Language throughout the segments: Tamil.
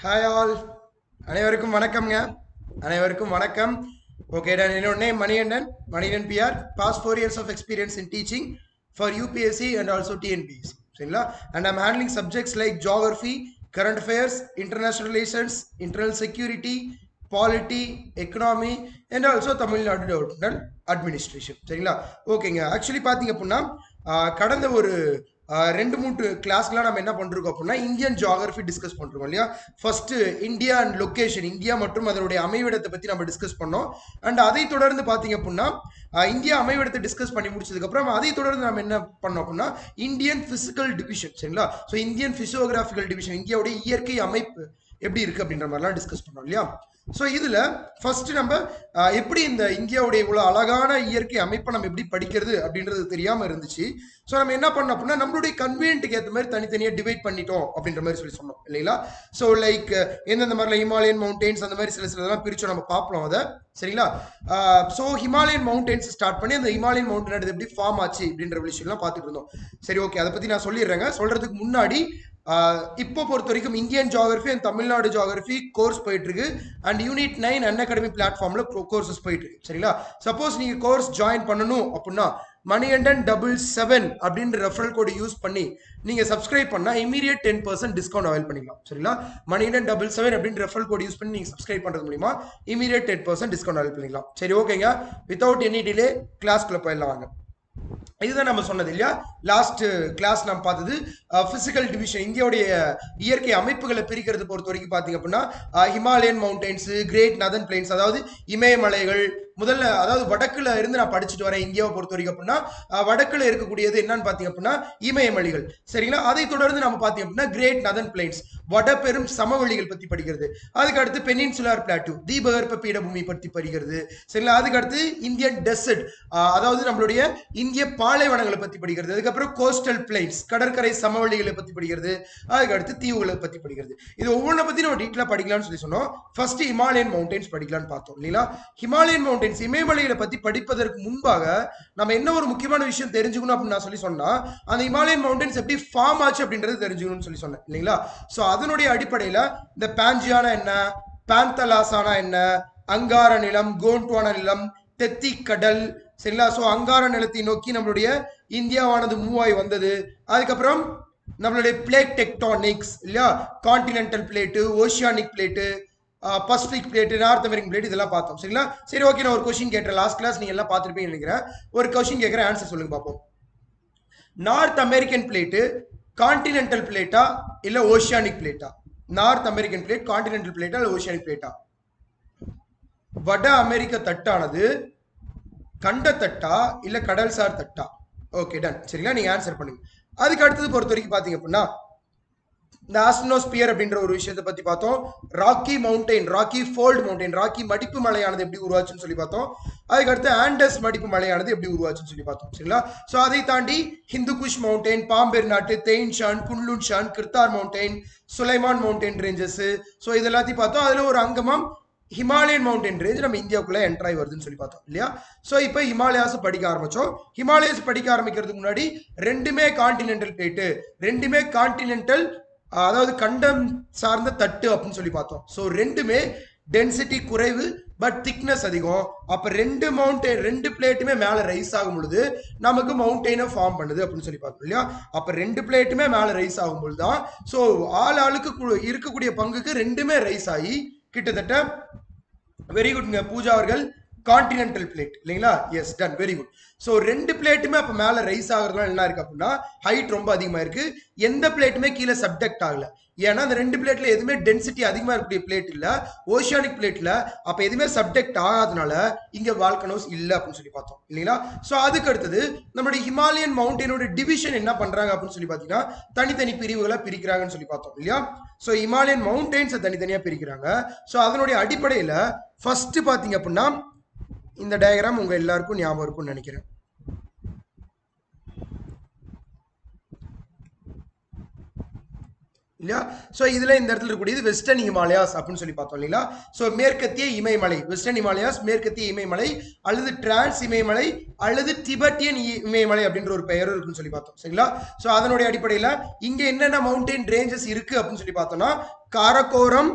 ஹாய் ஆல் அனைவருக்கும் வணக்கம்ங்க அனைவருக்கும் வணக்கம் ஓகே டன் என்னோட name Manikandan Manikandan PR pass four years of experience in teaching for UPSC and also TNPSC சரிங்களா and I'm handling subjects like geography current affairs international relations internal security polity economy and also Tamil Nadu development administration சரிங்களா ஓகேங்க ஆக்சுவலி பார்த்தீங்க அப்படின்னா ஆஹ், கடந்த ஒரு ஆஹ், ரெண்டு மூணு கிளாஸ்லாம் நம்ம என்ன பண்ணிருக்கோம் அப்படின்னா இந்தியன் ஜியாகிரபி டிஸ்கஸ் பண்ணிருக்கோம் இல்லையா first India and location India மற்றும் அதனுடைய அமைவிடத்தை பற்றி நம்ம டிஸ்கஸ் பண்ணோம் அண்ட் அதை தொடர்ந்து பார்த்தீங்க அப்படின்னா ஆஹ், இந்தியா அமைவிடத்தை டிஸ்கஸ் பண்ணி முடிச்சதுக்கப்புறம் அதை தொடர்ந்து நம்ம என்ன பண்ணோம் அப்படின்னா இந்தியன் பிசிக்கல் டிவிஷன் சரிங்களா ஸோ இந்தியன் பிசியோகிராபிக்கல் டிவிஷன் இந்தியாவுடைய இயற்கை அமைப்பு எப்படி இருக்கு அப்படின்ற மாதிரிலாம் டிஸ்கஸ் பண்ணோம் இல்லையா ஸோ இதில் ஃபர்ஸ்ட் நம்ம ஆஹ், எப்படி இந்த இந்தியாவுடைய இவ்வளோ அழகான இயற்கை அமைப்பை நம்ம எப்படி படிக்கிறது அப்படின்றது தெரியாமல் இருந்துச்சு ஸோ நம்ம என்ன பண்ணோம் அப்படின்னா நம்மளுடைய கன்வீனியன்ட்டுக்கு ஏற்ற மாதிரி தனித்தனியாக டிவைட் பண்ணிட்டோம் அப்படின்ற மாதிரி சொல்லி சொன்னோம் இல்லைங்களா ஸோ லைக் எந்தெந்த மாதிரிலாம் ஹிமாலயன் மவுண்டெயின்ஸ் அந்த மாதிரி சில சிலதெல்லாம் பிரிச்சோம் நம்ம பார்ப்போம் அதை சரிங்களா ஸோ ஹிமாலயன் மவுண்டெயின்ஸ் ஸ்டார்ட் பண்ணி அந்த ஹிமாலயன் மவுண்டன் அது எப்படி ஃபார்ம் ஆச்சு அப்படின்ற விஷயம்லாம் பார்த்துட்டு இருந்தோம் சரி ஓகே அதை பற்றி நான் சொல்லிடுறேங்க சொல்றதுக்கு முன்னாடி ஆஹ் இப்போ பொறுத்த வரைக்கும் Indian geography and Tamil Nadu geography course போயிட்டு இருக்கு and unit nine Unacademy பிளாட்ஃபார்ம்ல கோர்சஸ் போயிட்டு இருக்கு சரிங்களா சப்போஸ் நீங்க கோர்ஸ் ஜாயின் பண்ணணும் அப்படின்னா மணிகண்டன் டபுள் செவன் அப்படின்ற ரெஃபரல் கோடு யூஸ் பண்ணி நீங்க சப்ஸ்கிரைப் பண்ணா immediate ten percent discount avail பண்ணிக்கலாம் சரிங்களா மணிகண்டன் டபுள் செவன் அப்படின்ற ரெஃபரல் கோடு யூஸ் பண்ணி நீங்க சப்ஸ்கிரைப் பண்றது மூலியமா immediate ten percent discount avail பண்ணிக்கலாம் சரி ஓகேங்க வித்தவுட் எனி டிலே கிளாஸ்க்குள்ள போயிடலாம் வாங்க இதுதான் நம்ம சொன்னது இல்லையா லாஸ்ட் கிளாஸ் நம்ம பார்த்தது பிசிக்கல் டிவிஷன் இந்தியாவுடைய இயற்கை அமைப்புகளை பிரிக்கிறது பொறுத்த வரைக்கும் பார்த்தீங்க அப்படின்னா Himalayan mountains great northern plains அதாவது இமயமலைகள் முதல்ல அதாவது வடக்குல இருந்து நான் படிச்சுட்டு வரேன் இந்தியாவை பொறுத்த வரைக்கும் அப்படின்னா அஹ், வடக்குல இருக்கக்கூடியது என்னன்னு பார்த்தீங்க அப்படின்னா இமயமலைகள் சரிங்களா அதை தொடர்ந்து நம்ம பார்த்தீங்க அப்படின்னா கிரேட் நதன் பிளைன்ஸ் வடபெரும் சமவெளிகள் பத்தி படிக்கிறது அதுக்கு அடுத்து பெனின்சுலார் பிளாட்டூ தீபகற்ப பீடபூமி பத்தி படிக்கிறது சரிங்களா அதுக்கு அடுத்து இந்தியன் டெசர்ட் அதாவது நம்மளுடைய இந்திய பாலைவனங்களை பத்தி படிக்கிறது அதுக்கப்புறம் கோஸ்டல் பிளைன்ஸ் கடற்கரை சமவெளிகளை பத்தி படிக்கிறது அதுக்கு அடுத்து தீவுகளை பத்தி படிக்கிறது இது ஒவ்வொன்றை பத்தி நம்ம டீட்டெயிலாக படிக்கலாம்னு சொல்லி சொன்னோம் ஃபர்ஸ்ட் ஹிமாலயன் மவுண்டன்ஸ் படிக்கலாம்னு பார்த்தோம் இல்லைங்களா ஹிமாலயன் மவுண்டன்ஸ் இமயமலைகளை பத்தி படிப்பதற்கு முன்பாக நம்ம என்ன ஒரு முக்கியமான விஷயம் தெரிஞ்சுக்கணும் அப்படின்னு நான் சொல்லி சொன்னா அந்த ஹிமாலயன் மவுண்டன்ஸ் எப்படி ஃபார்ம் ஆச்சு அப்படின்றது தெரிஞ்சுக்கணும்னு சொல்லி சொன்னேன் இல்லைங்களா ஸோ அதனுடைய அடிப்படையில இந்த பாஞ்சியானா என்ன பேந்தலாசானா என்ன அங்கார நிலம் கோண்ட்வானா நிலம் தெத்தி கடல் சரிங்களா ஸோ அங்கார நிலத்தை நோக்கி நம்மளுடைய இந்தியாவானது மூவ் ஆகி வந்தது அதுக்கப்புறம் நம்மளுடைய பிளேட் டெக்டானிக்ஸ் இல்லையா continental plate oceanic plate Pacific plate North American plate இதெல்லாம் பார்த்தோம் சரிங்களா சரி ஓகே நான் ஒரு கொஸ்டின் கேட்டேன் லாஸ்ட் கிளாஸ் நீங்க எல்லாம் பார்த்துருப்பீங்கன்னு நினைக்கிறேன் ஒரு கொஸ்டின் கேட்குறேன் ஆன்சர் சொல்லுங்க பார்ப்போம் நார்த் அமெரிக்கன் பிளேட்டு கான்டினென்டல் பிளேட்டா இல்ல ஓஷியானிக் பிளேட்டா நார்த் அமெரிக்கன் பிளேட் கான்டினென்டல் பிளேட்டா இல்ல ஓஷியானிக் பிளேட்டா வட அமெரிக்க தட்டானது கண்ட தட்டா இல்ல கடல்சார் தட்டா ஓகே டன் சரிங்களா நீங்க ஆன்சர் பண்ணுங்க அதுக்கு அடுத்தது பொறுத்த வரைக்கும் பாத்தீங்க அப்படின்னா இந்த ஆஸ்ட்ரோஸ்பியர் அப்படின்ற ஒரு விஷயத்தை பத்தி பார்த்தோம் Rocky mountain Rocky fold mountain Rocky மடிப்பு மலையானது எப்படி உருவாச்சுன்னு சொல்லி பார்த்தோம் அதுக்கு அடுத்து ஆண்டஸ் மடிப்பு மலையானது எப்படி உருவாச்சுன்னு சொல்லி பார்த்தோம் சரிங்களா ஸோ அதை தாண்டி Hindu குஷ் mountain Pamir knot Tien Shan Kunlun Shan Kirthar mountain Sulaiman mountain ranges so இது எல்லாத்தையும் பார்த்தோம் அதுல ஒரு அங்கமம் ஹிமாலயன் மவுண்டன் ரேஞ்ச் நம்ம இந்தியாவுக்குள்ள என்ட்ரு ஆகி வருதுன்னு சொல்லி பார்த்தோம் இல்லையா ஸோ இப்போ ஹிமாலயாஸ் படிக்க ஆரம்பிச்சோம் ஹிமாலயாஸ் படிக்க ஆரம்பிக்கிறதுக்கு முன்னாடி ரெண்டுமே கான்டினென்டல் பிளேட்டு ரெண்டுமே கான்டினென்டல் அதாவது கண்டம் சார்ந்த தட்டு அப்படின்னு சொல்லி பார்த்தோம் ஸோ ரெண்டுமே டென்சிட்டி குறைவு பட் திக்னஸ் அதிகம் அப்ப ரெண்டு மவுண்டைன் ரெண்டு பிளேட்டுமே மேல ரைஸ் ஆகும் பொழுது நமக்கு மவுண்டெயினை ஃபார்ம் பண்ணுது அப்படின்னு சொல்லி பார்த்தோம் இல்லையா அப்ப ரெண்டு பிளேட்டுமே மேல ரைஸ் ஆகும் பொழுது தான் ஸோ ஆள் ஆளுக்கு கு- இருக்கக்கூடிய பங்குக்கு ரெண்டுமே ரைஸ் ஆகி கிட்டத்தட்ட வெரி குட்ங்க பூஜா அவர்கள் கான்டினென்டல் பிளேட் இல்லைங்களா yes done very good so ரெண்டு பிளேட்டுமே அப்போ மேலே ரைஸ் ஆகுறதுனால என்ன இருக்கு அப்படின்னா ஹைட் ரொம்ப அதிகமாக இருக்கு எந்த பிளேட்டுமே கீழே சப்டெக்ட் ஆகல ஏன்னா அந்த ரெண்டு பிளேட்ல எதுவுமே டென்சிட்டி அதிகமாக இருக்கக்கூடிய பிளேட் இல்லை ஓஷியானிக் பிளேட்ல அப்போ எதுவுமே சப்டெக்ட் ஆகாதனால இங்கே வால்கனோஸ் இல்லை அப்படின்னு சொல்லி பார்த்தோம் இல்லைங்களா ஸோ அதுக்கு அடுத்தது நம்மளுடைய ஹிமாலயன் மவுண்டனோட டிவிஷன் என்ன பண்றாங்க அப்படின்னு சொல்லி பார்த்தீங்கன்னா தனித்தனி பிரிவுகளை பிரிக்கிறாங்கன்னு சொல்லி பார்த்தோம் இல்லையா ஸோ ஹிமாலயன் மவுண்டெயின்ஸை தனித்தனியாக பிரிக்கிறாங்க ஸோ அதனுடைய அடிப்படையில் ஃபர்ஸ்ட் பார்த்தீங்க அப்படின்னா இந்த டயக்ராம் உங்க எல்லாருக்கும் ஞாபகம் இருக்கும்னு நினைக்கிறேன் இல்லையா ஸோ இதில் இந்த இடத்துல இருக்கக்கூடியது வெஸ்டர்ன் ஹிமாலயாஸ் அப்படின்னு சொல்லி பார்த்தோம் இல்லைங்களா ஸோ மேற்கத்திய இமயமலை வெஸ்டர்ன் ஹிமாலயாஸ் மேற்கத்திய இமயமலை அல்லது டிரான்ஸ் இமயமலை அல்லது டிபெட்டியன் இ- இமயமலை அப்படின்ற ஒரு பெயரும் இருக்குன்னு சொல்லி பார்த்தோம் சரிங்களா ஸோ அதனுடைய அடிப்படையில் இங்கே என்னென்ன மவுண்டைன் ரேஞ்சஸ் இருக்கு அப்படின்னு சொல்லி பார்த்தோம்னா காரகோரம்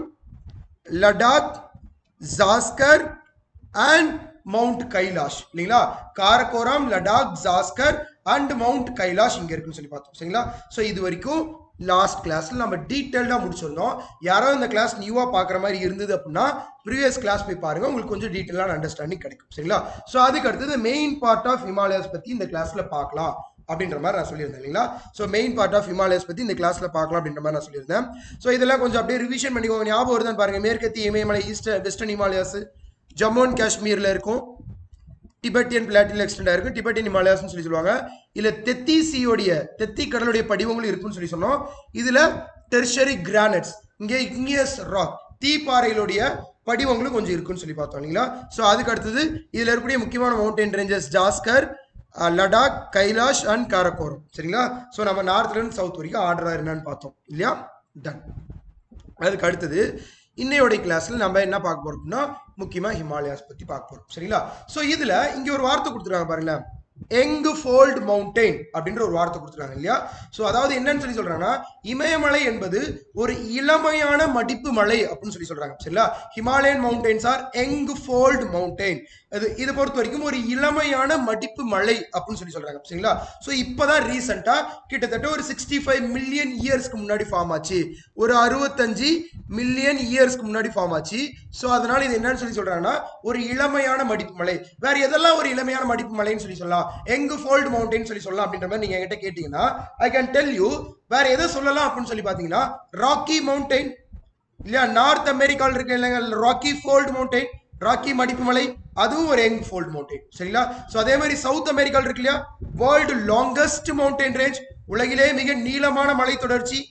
லடாக் ஜாஸ்கர் அண்ட் மவுண்ட் கைலாஷ் இல்லைங்களா காரகோரம் லடாக் ஜாஸ்கர் அண்ட் மவுண்ட் கைலாஷ் இங்க இருக்குன்னு சொல்லி பார்த்தோம் சரிங்களா ஸோ இது வரைக்கும் லாஸ்ட் கிளாஸ்ல நம்ம டீட்டெயில்டாக முடிச்சிருந்தோம் யாராவது இந்த கிளாஸ் நியூவா பார்க்குற மாதிரி இருந்தது அப்படின்னா ப்ரீவியஸ் கிளாஸ் போய் பாருங்க உங்களுக்கு கொஞ்சம் டீட்டெயிலான அண்டர்ஸ்டாண்டிங் கிடைக்கும் சரிங்களா ஸோ அதுக்கு அடுத்தது மெயின் பார்ட் ஆஃப் ஹிமாலயாஸ் பத்தி இந்த கிளாஸ்ல பார்க்கலாம் அப்படின்ற மாதிரி நான் சொல்லியிருந்தேன் இல்லைங்களா so main part of Himalayas பற்றி இந்த கிளாஸில் பார்க்கலாம் அப்படின்ற மாதிரி நான் சொல்லியிருந்தேன் ஸோ இதெல்லாம் கொஞ்சம் அப்படியே ரிவிஷன் பண்ணிக்கோங்க ஞாபகம் வருதான்னு பாருங்க மேற்கத்திய இமயமலை east western Himalayas Jammu and காஷ்மீரில் இருக்கும் டிபெட்டியன் பிளாட்டில் எக்ஸ்டெண்ட் ஆயிருக்கு டிபெட்டியன் ஹிமாலயாஸ்னு சொல்லி சொல்லுவாங்க இல்ல தெத்தி சீயோடைய தெத்தி கடலுடைய படிவங்களும் இருக்குன்னு சொல்லி சொன்னோம் இதுல டெர்ஷரி கிரானைட்ஸ் இங்கே இங்கியஸ் ராக் தீப்பாறைகளுடைய படிவங்களும் கொஞ்சம் இருக்குன்னு சொல்லி பார்த்தோம் இல்லைங்களா ஸோ அதுக்கு அடுத்தது இதுல இருக்கக்கூடிய முக்கியமான mountain ranges Zanskar ah, Ladakh Kailash and Karakoram சரிங்களா ஸோ நம்ம நார்த்ல இருந்து சவுத் வரைக்கும் ஆர்டரா என்னன்னு பார்த்தோம் இல்லையா டன் அதுக்கு அடுத்தது இன்னையோடைய கிளாஸ்ல நம்ம என்ன பார்க்க போறோம்னா முக்கியமா ஹிமாலயாஸ் பத்தி பார்க்க போறோம் சரிங்களா சோ இதுல இங்க ஒரு வார்த்தை கொடுத்துருக்காங்க பாருங்களேன் எங் ஃபோல்ட் மவுண்டெயின் அப்படின்ற ஒரு வார்த்தை கொடுத்துருக்காங்க இல்லையா சோ அதாவது என்னன்னு சொல்லி சொல்றாங்கன்னா இமயமலை என்பது ஒரு இளமையான மடிப்பு மலை அப்படின்னு சொல்லி சொல்றாங்க சரிங்களா Himalayan mountains are young fold mountain அது இதை பொறுத்த வரைக்கும் ஒரு இளமையான மடிப்பு மலை அப்படின்னு சொல்லி சொல்றாங்க சரிங்களா ஸோ இப்போதான் ரீசெண்டா கிட்டத்தட்ட ஒரு சிக்ஸ்டி ஃபைவ் மில்லியன் இயர்ஸ்க்கு முன்னாடி ஃபார்ம் ஆச்சு ஒரு அறுபத்தஞ்சு மில்லியன் இயர்ஸ்க்கு முன்னாடி ஃபார்ம் ஆச்சு ஸோ அதனால இது என்னன்னு சொல்லி சொல்றாங்கன்னா ஒரு இளமையான மடிப்பு மலை வேற எதெல்லாம் ஒரு இளமையான மடிப்பு மலைன்னு சொல்லி சொல்லலாம் எங்கு ஃபோல்டு மவுண்டைன் சொல்லி சொல்லலாம் அப்படின்ற மாதிரி நீங்க என்கிட்ட கேட்டீங்கன்னா ஐ கேன் டெல் யூ வேற எதை சொல்லலாம் அப்படின்னு சொல்லி பாத்தீங்கன்னா ராக்கி மவுண்டைன் இல்லையா நார்த் அமெரிக்காவில் இருக்க இல்லைங்க ராக்கி ஃபோல்ட் மவுண்டைன் ராக்கி மடிப்பு மலை அதுவும் ஒரு யங் ஃபோல்ட் மவுண்டைன் சரிங்களா ஸோ அதே மாதிரி சவுத் அமெரிக்காவில் இருக்கு இல்லையா வேர்ல்டு லாங்கஸ்ட் மவுண்டைன் ரேஞ்ச் உலகிலே மிக நீளமான மலை தொடர்ச்சி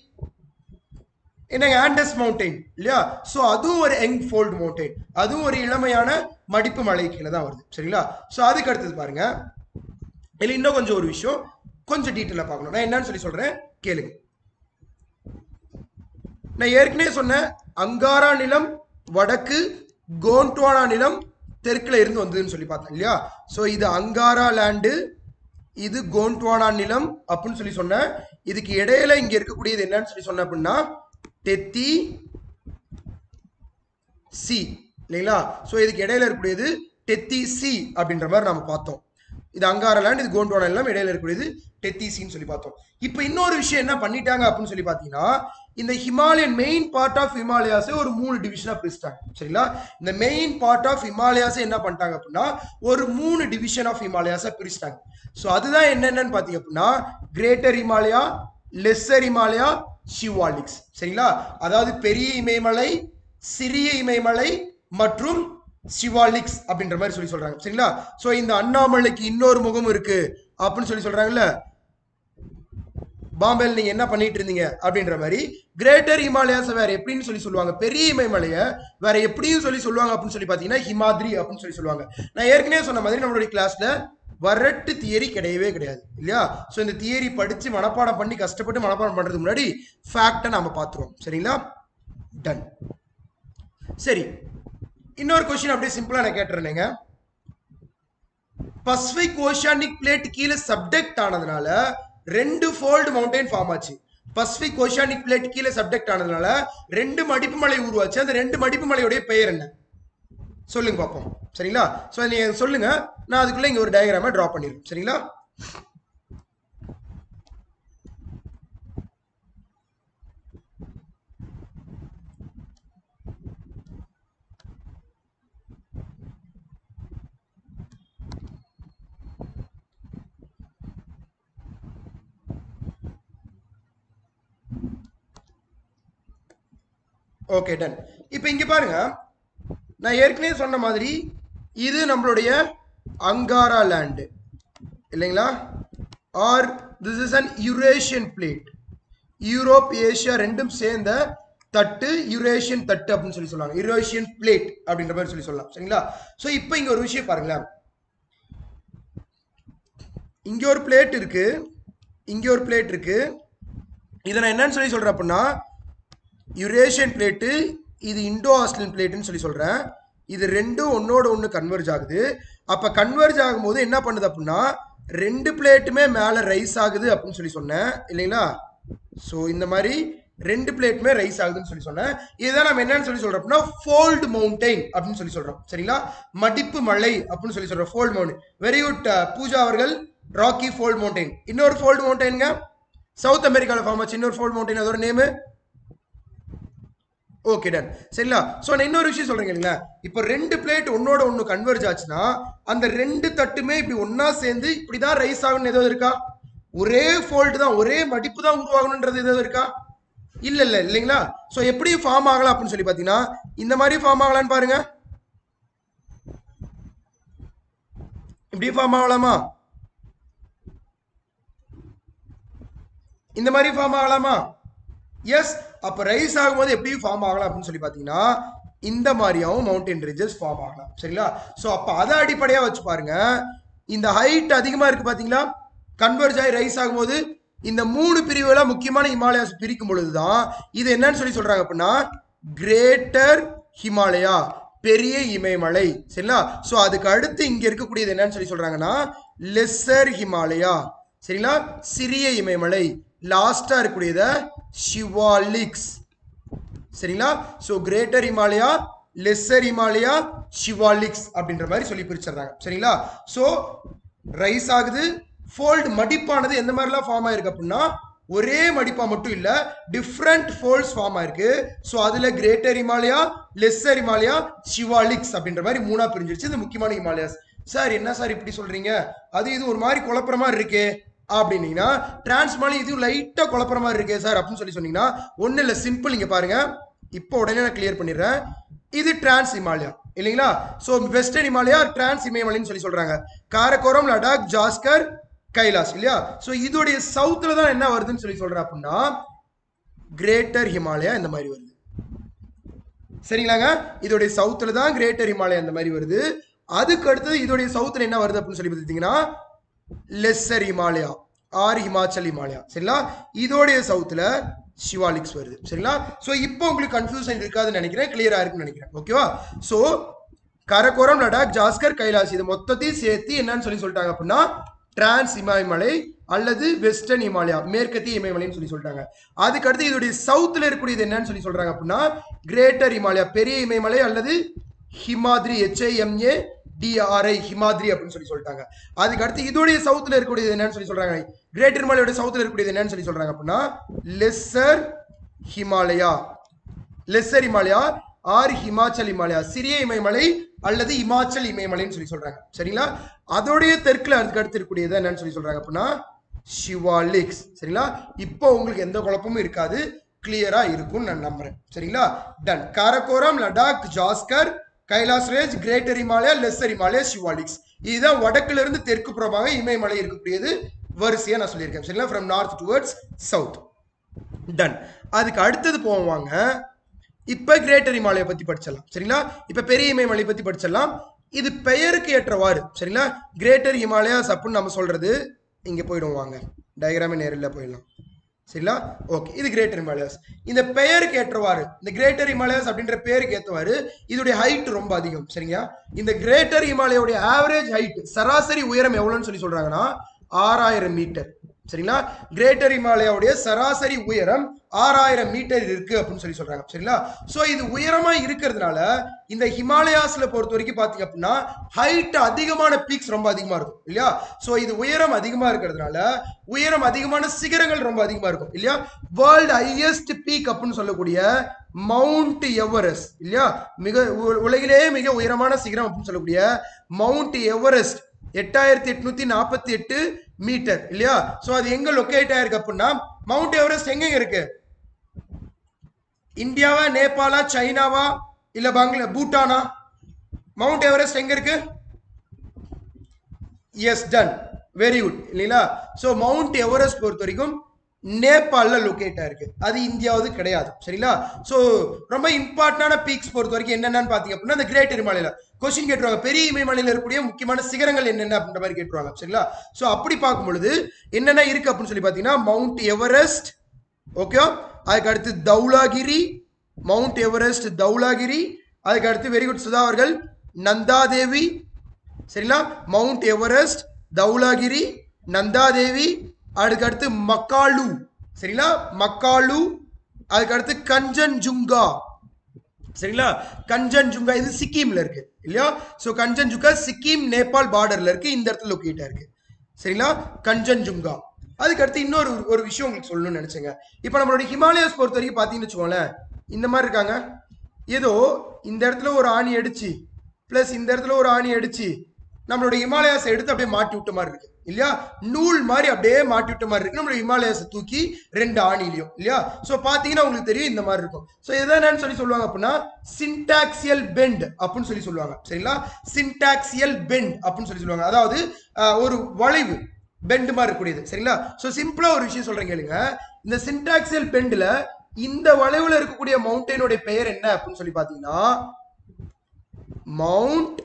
என்னங்க ஆண்டஸ் மவுண்டைன் இல்லையா ஸோ அதுவும் ஒரு யங் ஃபோல்ட் மவுண்டைன் அதுவும் ஒரு இளமையான மடிப்பு மலை கீழே தான் வருது சரிங்களா ஸோ அதுக்கு அடுத்தது பாருங்க இதுல இன்னும் கொஞ்சம் ஒரு விஷயம் கொஞ்சம் டீட்டெயிலாக பார்க்கணும் நான் என்னன்னு சொல்லி சொல்றேன் கேளுங்க நான் ஏற்கனவே சொன்னேன் அங்காரா நிலம் வடக்கு கோண்ட்வானா நிலம் தெற்குல இருந்து வந்ததுன்னு சொல்லி பார்த்தேன் இல்லையா ஸோ இது அங்காரா லேண்டு இது கோண்ட்வானா நிலம் அப்படின்னு சொல்லி சொன்னேன் இதுக்கு இடையில இங்க இருக்கக்கூடியது என்னன்னு சொல்லி சொன்னேன் அப்படின்னா தெத்தி சி இல்லைங்களா ஸோ இதுக்கு இடையில இருக்கக்கூடியது டெத்தி சி அப்படின்ற மாதிரி நம்ம பார்த்தோம் இது அங்கார லேண்ட் இது கோண்ட்வானா எல்லாம் இடையில இருக்கக்கூடியது டெத்திசின்னு சொல்லி பார்த்தோம் இப்போ இன்னொரு விஷயம் என்ன பண்ணிட்டாங்க அப்படின்னு சொல்லி பார்த்தீங்கன்னா இந்த ஹிமாலயன் மெயின் பார்ட் ஆஃப் ஹிமாலயாஸை ஒரு மூணு டிவிஷனா பிரிச்சிட்டாங்க சரிங்களா இந்த மெயின் பார்ட் ஆஃப் ஹிமாலயாஸை என்ன பண்ணிட்டாங்க அப்படின்னா ஒரு மூணு டிவிஷன் ஆஃப் ஹிமாலயாஸை பிரிச்சிட்டாங்க ஸோ அதுதான் என்னென்னன்னு பார்த்தீங்க அப்படின்னா கிரேட்டர் ஹிமாலயா லெஸ்ஸர் ஹிமாலயா ஷிவாலிக்ஸ் சரிங்களா அதாவது பெரிய இமயமலை சிறிய இமயமலை மற்றும் சிவாலிக்ஸ் அப்படின்ற மாதிரி சொல்லி சொல்றாங்க சரிங்களா சோ இந்த அண்ணாமலைக்கு இன்னொரு முகம் இருக்கு அப்படின்னு சொல்லி சொல்றாங்கல்ல பாம்பேல நீங்க என்ன பண்ணிட்டு இருந்தீங்க அப்படின்ற மாதிரி கிரேட்டர் ஹிமாலயாஸ் வேற எப்படின்னு சொல்லி சொல்லுவாங்க பெரிய இமயமலையை வேற எப்படியும் சொல்லி சொல்லுவாங்க அப்படின்னு சொல்லி பாத்தீங்கன்னா ஹிமாத்ரி அப்படின்னு சொல்லி சொல்லுவாங்க நான் ஏற்கனவே சொன்ன மாதிரி நம்மளுடைய கிளாஸ்ல வரட்டு தியரி கிடையவே கிடையாது இல்லையா ஸோ இந்த தியரி படிச்சு மனப்பாடம் பண்ணி கஷ்டப்பட்டு மனப்பாடம் பண்றதுக்கு முன்னாடி ஃபேக்டை நாம பார்த்துருவோம் சரிங்களா டன் சரி இன்னொரு கொஸ்டின் அப்படியே சிம்பிளா நான் கேட்டுறேங்க பசிபிக் ஓஷானிக் பிளேட் கீழே சப்டெக்ட் ஆனதுனால ரெண்டு ஃபோல்டு மவுண்டைன் ஃபார்ம் ஆச்சு பசிபிக் ஓஷானிக் பிளேட் கீழே சப்டெக்ட் ஆனதுனால ரெண்டு மடிப்பு மலை உருவாச்சு அந்த ரெண்டு மடிப்பு மலையுடைய பெயர் என்ன சொல்லுங்க பார்ப்போம் சரிங்களா ஸோ நீங்க சொல்லுங்க நான் அதுக்குள்ள இங்க ஒரு டயக்ராமை டிரா பண்ணிருக்கேன் சரிங்களா ஓகே டன் இப்போ இங்க பாருங்க நான் ஏற்கனவே சொன்ன மாதிரி இது நம்மளுடைய அங்காரா லேண்டு இல்லைங்களா or this is an Eurasian plate Europe Asia ரெண்டும் சேர்ந்த தட்டு யுரேஷியன் தட்டு அப்படின்னு சொல்லி சொல்லுவாங்க யுரேஷியன் பிளேட் அப்படின்ற மாதிரி சொல்லி சொல்லலாம் சரிங்களா ஸோ இப்போ இங்க ஒரு விஷயம் பாருங்களேன் இங்க ஒரு பிளேட் இருக்கு இங்க ஒரு பிளேட் இருக்கு இதை நான் என்னன்னு சொல்லி சொல்றேன் அப்படின்னா யுரேஷியன் பிளேட்டு இது இண்டோ ஆஸ்திரேலியன் பிளேட்டுன்னு சொல்லி சொல்றேன் இது ரெண்டும் ஒன்னோட ஒன்று கன்வெர்ஜ் ஆகுது அப்ப கன்வெர்ஜ் ஆகும்போது என்ன பண்ணுது அப்படின்னா ரெண்டு பிளேட்டுமே மேலே ரைஸ் ஆகுது அப்படின்னு சொல்லி சொன்னேன் இல்லைங்களா ஸோ இந்த மாதிரி ரெண்டு பிளேட்டுமே ரைஸ் ஆகுதுன்னு சொல்லி சொன்னேன் இதுதான் நம்ம என்னன்னு சொல்லி சொல்றோம் அப்படின்னா ஃபோல்டு மவுண்டைன் அப்படின்னு சொல்லி சொல்றோம் சரிங்களா மடிப்பு மலை அப்படின்னு சொல்லி சொல்றோம் fold mount very good Pooja அவர்கள் ராக்கி ஃபோல்ட் மவுண்டைன் இன்னொரு ஃபோல்டு மவுண்டைனுங்க சவுத் அமெரிக்காவில் ஃபார்ம் ஆச்சு இன்னொரு ஃபோல்ட் மவுண்டைன் அதோட நேமு ஓகே டன் சரிங்களா ஸோ நான் இன்னொரு விஷயம் சொல்றேங்க இல்லைங்களா இப்போ ரெண்டு பிளேட் ஒன்னோட ஒன்று கன்வெர்ஜ் ஆச்சுன்னா அந்த ரெண்டு தட்டுமே இப்படி ஒண்ணா சேர்ந்து இப்படி தான் ரைஸ் ஆகணும்னு ஏதாவது இருக்கா ஒரே ஃபோல்ட் தான் ஒரே மடிப்பு தான் உருவாகணுன்றது ஏதாவது இருக்கா இல்ல இல்ல இல்லைங்களா ஸோ எப்படி ஃபார்ம் ஆகலாம் அப்படின்னு சொல்லி பார்த்தீங்கன்னா இந்த மாதிரி ஃபார்ம் ஆகலான்னு பாருங்க இப்படி ஃபார்ம் ஆகலாமா இந்த மாதிரி ஃபார்ம் ஆகலாமா எஸ் அப்ப ரைஸ் ஆகும்போது எப்படி ஃபார்ம் ஆகலாம் அப்படின்னு சொல்லி பாத்தீங்கன்னா இந்த மாதிரியாவும் மவுண்டன் ரிஜஸ் ஃபார்ம் ஆகலாம் சரிங்களா ஸோ அப்ப அதை அடிப்படையா வச்சு பாருங்க இந்த ஹைட் அதிகமா இருக்கு பாத்தீங்களா கன்வெர்ஜ் ஆகி ரைஸ் ஆகும்போது இந்த மூணு பிரிவுகளா முக்கியமான ஹிமாலயாஸ் பிரிக்கும் பொழுதுதான் இது என்னன்னு சொல்லி சொல்றாங்க அப்படின்னா கிரேட்டர் ஹிமாலயா பெரிய இமயமலை சரிங்களா ஸோ அதுக்கு அடுத்து இங்க இருக்கக்கூடியது என்னன்னு சொல்லி சொல்றாங்கன்னா லெஸ்ஸர் ஹிமாலயா சரிங்களா சிறிய இமயமலை லாஸ்டா இருக்கக்கூடியத ஷிவாலிக்ஸ் சரிங்களா so greater Himalaya lesser Himalaya Shivaliks அப்படின்ற மாதிரி சொல்லி பிரிச்சிடுறாங்க சரிங்களா ஸோ ரைஸ் ஆகுது ஃபோல்டு மடிப்பானது எந்த மாதிரிலாம் ஃபார்ம் ஆயிருக்கு அப்படின்னா ஒரே மடிப்பா மட்டும் இல்ல டிஃப்ரெண்ட் ஃபோல்ட்ஸ் ஃபார்ம் ஆயிருக்கு ஸோ அதுல கிரேட்டர் ஹிமாலயா லெஸ்ஸர் ஹிமாலயா ஷிவாலிக்ஸ் அப்படின்ற மாதிரி மூணா பிரிஞ்சிருச்சு இந்த முக்கியமான ஹிமாலயாஸ் சார் என்ன சார் இப்படி சொல்றீங்க அது இது ஒரு மாதிரி குழப்புற மாதிரி இருக்கே அப்படின்னீங்கன்னா டிரான்ஸ்மாலி இதுவும் லைட்டா குழப்புற மாதிரி இருக்கே சார் அப்படின்னு சொல்லி சொன்னீங்கன்னா ஒன்றும் இல்லை சிம்பிள் இங்க பாருங்க இப்போ உடனே நான் கிளியர் பண்ணிடுறேன் இது டிரான்ஸ் ஹிமாலயா இல்லைங்களா ஸோ வெஸ்டர்ன் ஹிமாலயா டிரான்ஸ் இமயமலைன்னு சொல்லி சொல்றாங்க காரக்கோரம் லடாக் ஜாஸ்கர் கைலாஸ் இல்லையா ஸோ இதோடைய சவுத்துல தான் என்ன வருதுன்னு சொல்லி சொல்றேன் அப்படின்னா கிரேட்டர் ஹிமாலயா இந்த மாதிரி வருது சரிங்களாங்க இதோடைய சவுத்துல தான் கிரேட்டர் ஹிமாலயா இந்த மாதிரி வருது அதுக்கு அடுத்தது இதோடைய சவுத்துல என்ன வருது அப்படின்னு சொல்லி பார்த்தீங்கன்னா லெஸ்ஸர் ஹிமாலயா ஆர் ஹிமாச்சல் ஹிமாலயா சரிங்களா இதோடைய சவுத்துல ஷிவாலிக்ஸ் வருது சரிங்களா ஸோ இப்போ உங்களுக்கு கன்ஃபியூஷன் இருக்காதுன்னு நினைக்கிறேன் கிளியரா இருக்குன்னு நினைக்கிறேன் ஓகேவா ஸோ கரக்கோரம் லடாக் ஜாஸ்கர் கைலாஸ் இது மொத்தத்தையும் சேர்த்து என்னன்னு சொல்லி சொல்லிட்டாங்க அப்படின்னா டிரான்ஸ் இமயமலை அல்லது வெஸ்டர்ன் இமாலயா மேற்கத்திய இமயமலைன்னு சொல்லி சொல்லிட்டாங்க அதுக்கு அடுத்து இதோடைய சவுத்துல இருக்கக்கூடியது என்னன்னு சொல்லி சொல்றாங்க அப்படின்னா கிரேட்டர் இமாலயா பெரிய இமயமலை அல்லது ஹிமாத்ரி ஹெச்ஐஎம்ஏ டிஆர்ஐ ஹிமாத்ரி அப்படின்னு சொல்லி சொல்லிட்டாங்க அதுக்கு அடுத்து இதோடைய சவுத்துல இருக்கக்கூடியது என்னன்னு சொல்லி சொல்றாங்க கிரேட்டர் இமாலயோட சவுத்துல இருக்கக்கூடியது என்னன்னு சொல்லி சொல்றாங்க அப்படின்னா lesser Himalaya lesser Himalaya or Himachal Himalaya சிறிய இமயமலை அல்லது இமாச்சல் இமயமலைன்னு சொல்லி சொல்றாங்க சரிங்களா அதோடைய தெற்குல அதுக்கு அடுத்து இருக்கக்கூடியது என்னன்னு சொல்லி சொல்றாங்க அப்படின்னா ஷிவாலிக்ஸ் சரிங்களா இப்போ உங்களுக்கு எந்த குழப்பமும் இருக்காது கிளியரா இருக்கும்னு நான் நம்புறேன் சரிங்களா done Karakoram Ladakh Zanskar Kailash range greater Himalaya lesser Himalaya Shivaliks இதுதான் வடக்குல இருந்து தெற்கு புறமாக இமயமலை இருக்கக்கூடியது வரிசையா நான் சொல்லியிருக்கேன் சரிங்களா from north towards south done அதுக்கு அடுத்தது போவாங்க இப்ப கிரேட்டர் இமாலய பத்தி படிச்சிடலாம் சரிங்களா இப்ப பெரிய இமயமலை பத்தி படிச்சிடலாம் இது பெயருக்கு ஏற்றவாறு சரிங்களா கிரேட்டர் ஹிமாலயாஸ் அப்படின்னு நம்ம சொல்றது இங்க போயிடுவாங்க டயக்ராமே நேரில் போயிடலாம் சரிங்களா ஓகே இது கிரேட்டர் ஹிமாலயாஸ் இந்த பெயருக்கு ஏற்றவாறு இந்த கிரேட்டர் ஹிமாலயாஸ் அப்படின்ற பேருக்கு ஏற்றவாறு இதோடைய ஹைட் ரொம்ப அதிகம் சரிங்களா இந்த கிரேட்டர் ஹிமாலயோடைய ஆவரேஜ் ஹைட் சராசரி உயரம் எவ்வளோன்னு சொல்லி சொல்றாங்கன்னா ஆறாயிரம் மீட்டர் சரிங்களா கிரேட்டர் ஹிமாலயாவுடைய சராசரி உயரம் ஆறாயிரம் மீட்டர் இருக்கு அப்படின்னு சொல்லி சொல்றாங்க சரிங்களா சோ இது உயரமா இருக்கிறதுனால இந்த ஹிமாலயாஸ்ல பொறுத்த வரைக்கும் பாத்தீங்க அப்படின்னா ஹைட் அதிகமான பீக்ஸ் ரொம்ப அதிகமா இருக்கும் இல்லையா சோ இது உயரம் அதிகமா இருக்கிறதுனால உயரம் அதிகமான சிகரங்கள் ரொம்ப அதிகமா இருக்கும் இல்லையா வேர்ல்டு ஹையஸ்ட் பீக் அப்படின்னு சொல்லக்கூடிய மவுண்ட் எவரெஸ்ட் இல்லையா மிக உ- உலகிலேயே மிக உயரமான சிகரம் அப்படின்னு சொல்லக்கூடிய மவுண்ட் எவரெஸ்ட் எட்டாயிரத்தி எட்நூத்தி நாற்பத்தி எட்டு மீட்டர் இல்லையா சோ அது எங்க லொக்கேட் ஆயிருக்கு அப்படின்னா மவுண்ட் எவரெஸ்ட் எங்க இருக்கு இந்தியாவா நேபாளா சைனாவா இல்ல பங்களா பூட்டானா மவுண்ட் எவரெஸ்ட் எங்க இருக்கு எஸ் டன் வெரி குட் இல்லைங்களா ஸோ மவுண்ட் எவரெஸ்ட் பொறுத்த வரைக்கும் நேபாளில் லொக்கேட் ஆயிருக்கு அது இந்தியாவது கிடையாது சரிங்களா ஸோ ரொம்ப இம்பார்ட்டன்டான பீக்ஸ் பொறுத்த வரைக்கும் என்னென்னு பார்த்தீங்க அப்படின்னா அந்த கிரேட் இமயமலையில் கொஸ்டின் கேட்டுருவாங்க பெரிய இமயமலையில் இருக்கக்கூடிய முக்கியமான சிகரங்கள் என்னென்ன அப்படின்ற மாதிரி கேட்டுருவாங்க சரிங்களா ஸோ அப்படி பார்க்கும் பொழுது என்னென்ன இருக்கு அப்படின்னு சொல்லி பார்த்தீங்கன்னா மவுண்ட் எவரெஸ்ட் ஓகே அதுக்கு அடுத்து தௌலாகிரி மவுண்ட் எவரெஸ்ட் தௌலாகிரி அதுக்கு அடுத்து வெரி குட் சுதா அவர்கள் நந்தாதேவி சரிங்களா மவுண்ட் எவரெஸ்ட் தௌலாகிரி நந்தாதேவி அதுக்கு அடுத்து மக்காலு சரிங்களா மக்காலு அதுக்கு அடுத்து கஞ்சன்ஜுங்கா சரிங்களா கஞ்சன்ஜுங்கா இது சிக்கிம்ல இருக்கு இல்லையா ஸோ கஞ்சன்ஜுங்கா சிக்கிம் நேபாள் பார்டர்ல இருக்கு இந்த இடத்துல லொக்கேட் இருக்கு சரிங்களா கஞ்சன்ஜுங்கா அதுக்கு அடுத்து இன்னொரு ஒரு- ஒரு விஷயம் உங்களுக்கு சொல்லணும்னு நினைச்சேங்க இப்போ நம்மளோட ஹிமாலயாஸ் பொறுத்த வரைக்கும் பார்த்தீங்கன்னு வச்சுக்கோங்களேன் இந்த மாதிரி இருக்காங்க ஏதோ இந்த இடத்துல ஒரு ஆணி அடிச்சு ப்ளஸ் இந்த இடத்துல ஒரு ஆணி அடிச்சு நம்மளோட ஹிமாலயாஸை எடுத்து அப்படியே மாட்டி விட்ட மாதிரி இருக்கு இல்லையா நூல் மாதிரி அப்படியே மாட்டி விட்ட மாதிரி இருக்கு நம்மளோட ஹிமாலயாஸை தூக்கி ரெண்டு ஆணிலையும் இல்லையா ஸோ பார்த்தீங்கன்னா உங்களுக்கு தெரியும் இந்த மாதிரி இருக்கும் ஸோ எதை என்னன்னு சொல்லி சொல்லுவாங்க அப்படின்னா சின்டாக்சியல் பெண்ட் அப்படின்னு சொல்லி சொல்லுவாங்க சரிங்களா சின்டாக்சியல் பெண்ட் அப்படின்னு சொல்லி சொல்லுவாங்க அதாவது அஹ், ஒரு வளைவு பெண்ட் மாதிரி இருக்கக்கூடியது சரிங்களா ஸோ சிம்பிளா ஒரு விஷயம் சொல்றேன் கேளுங்க இந்த சின்டாக்சியல் பெண்ட்ல இந்த வளைவுல இருக்கக்கூடிய மவுண்டனுடைய பெயர் என்ன அப்படின்னு சொல்லி பாத்தீங்கன்னா மவுண்ட்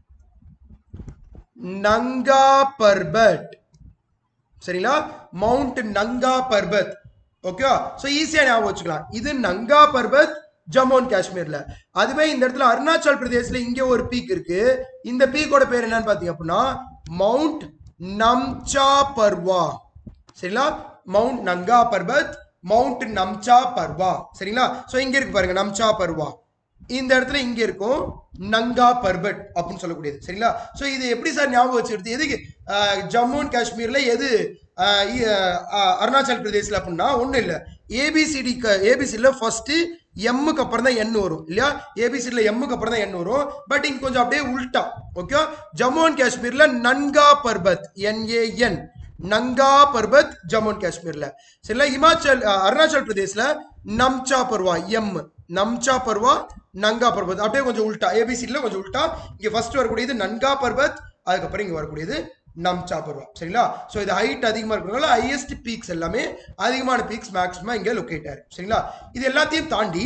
நங்கா பர்பட் சரிங்களா மவுண்ட் நங்கா பர்பத் ஓகேவா ஸோ ஈஸியா ஞாபகம் வச்சுக்கலாம் இது நங்கா பர்பத் ஜம்மு அண்ட் காஷ்மீர்ல அதுவே இந்த இடத்துல அருணாச்சல் பிரதேஷ்ல இங்க ஒரு பீக் இருக்கு இந்த பீக்கோட பேர் என்னன்னு பாத்தீங்க அப்படின்னா மவுண்ட் நம்சா பர்வா சரிங்களா மவுண்ட் நங்கா பர்பத் மவுண்ட் நம்சா பர்வா சரிங்களா ஸோ இங்க இருக்கு பாருங்க நம்சா பர்வா இந்த இடத்துல இங்க இருக்கும் நங்கா பர்பட் அப்படின்னு சொல்லக்கூடியது சரிங்களா ஸோ இது எப்படி சார் ஞாபகம் வச்சுக்கிறது எதுக்கு ஆஹ், ஜம்மு அண்ட் காஷ்மீர்ல எது ஆஹ், இ- ஆஹ், அருணாச்சல் பிரதேஷ்ல அப்படின்னா ஒன்றும் இல்லை ஏபிசிடி ஏபிசிடியில் ஃபர்ஸ்ட் எம்முக்கு அப்புறம் தான் எண் வரும் இல்லையா ஏபிசிடியில் எம்முக்கு அப்புறம் தான் எண் வரும் பட் இங்க கொஞ்சம் அப்படியே உல்டா ஓகே ஜம்மு அண்ட் காஷ்மீர்ல நன்கா பர்பத் என்ஏஎன் நங்கா பர்பத் ஜம்மு அண்ட் காஷ்மீர்ல சரிங்களா இமாச்சல் அஹ், அருணாச்சல் பிரதேஷ்ல நம்சா பர்வா எம் நம்சா பர்வா நங்கா பர்பத் அப்படியே கொஞ்சம் உல்டா ஏபிசிடியில் கொஞ்சம் உல்டா இங்க ஃபர்ஸ்ட் வரக்கூடியது நன்கா பர்பத் அதுக்கப்புறம் இங்க வரக்கூடியது நம்சா பர்வா சரிங்களா ஸோ இது ஹைட் அதிகமாக இருக்கிறதுனால ஹையஸ்ட் பீக்ஸ் எல்லாமே அதிகமான பீக்ஸ் மேக்ஸிமம் இங்கே லொக்கேட் ஆயிருக்கு சரிங்களா இது எல்லாத்தையும் தாண்டி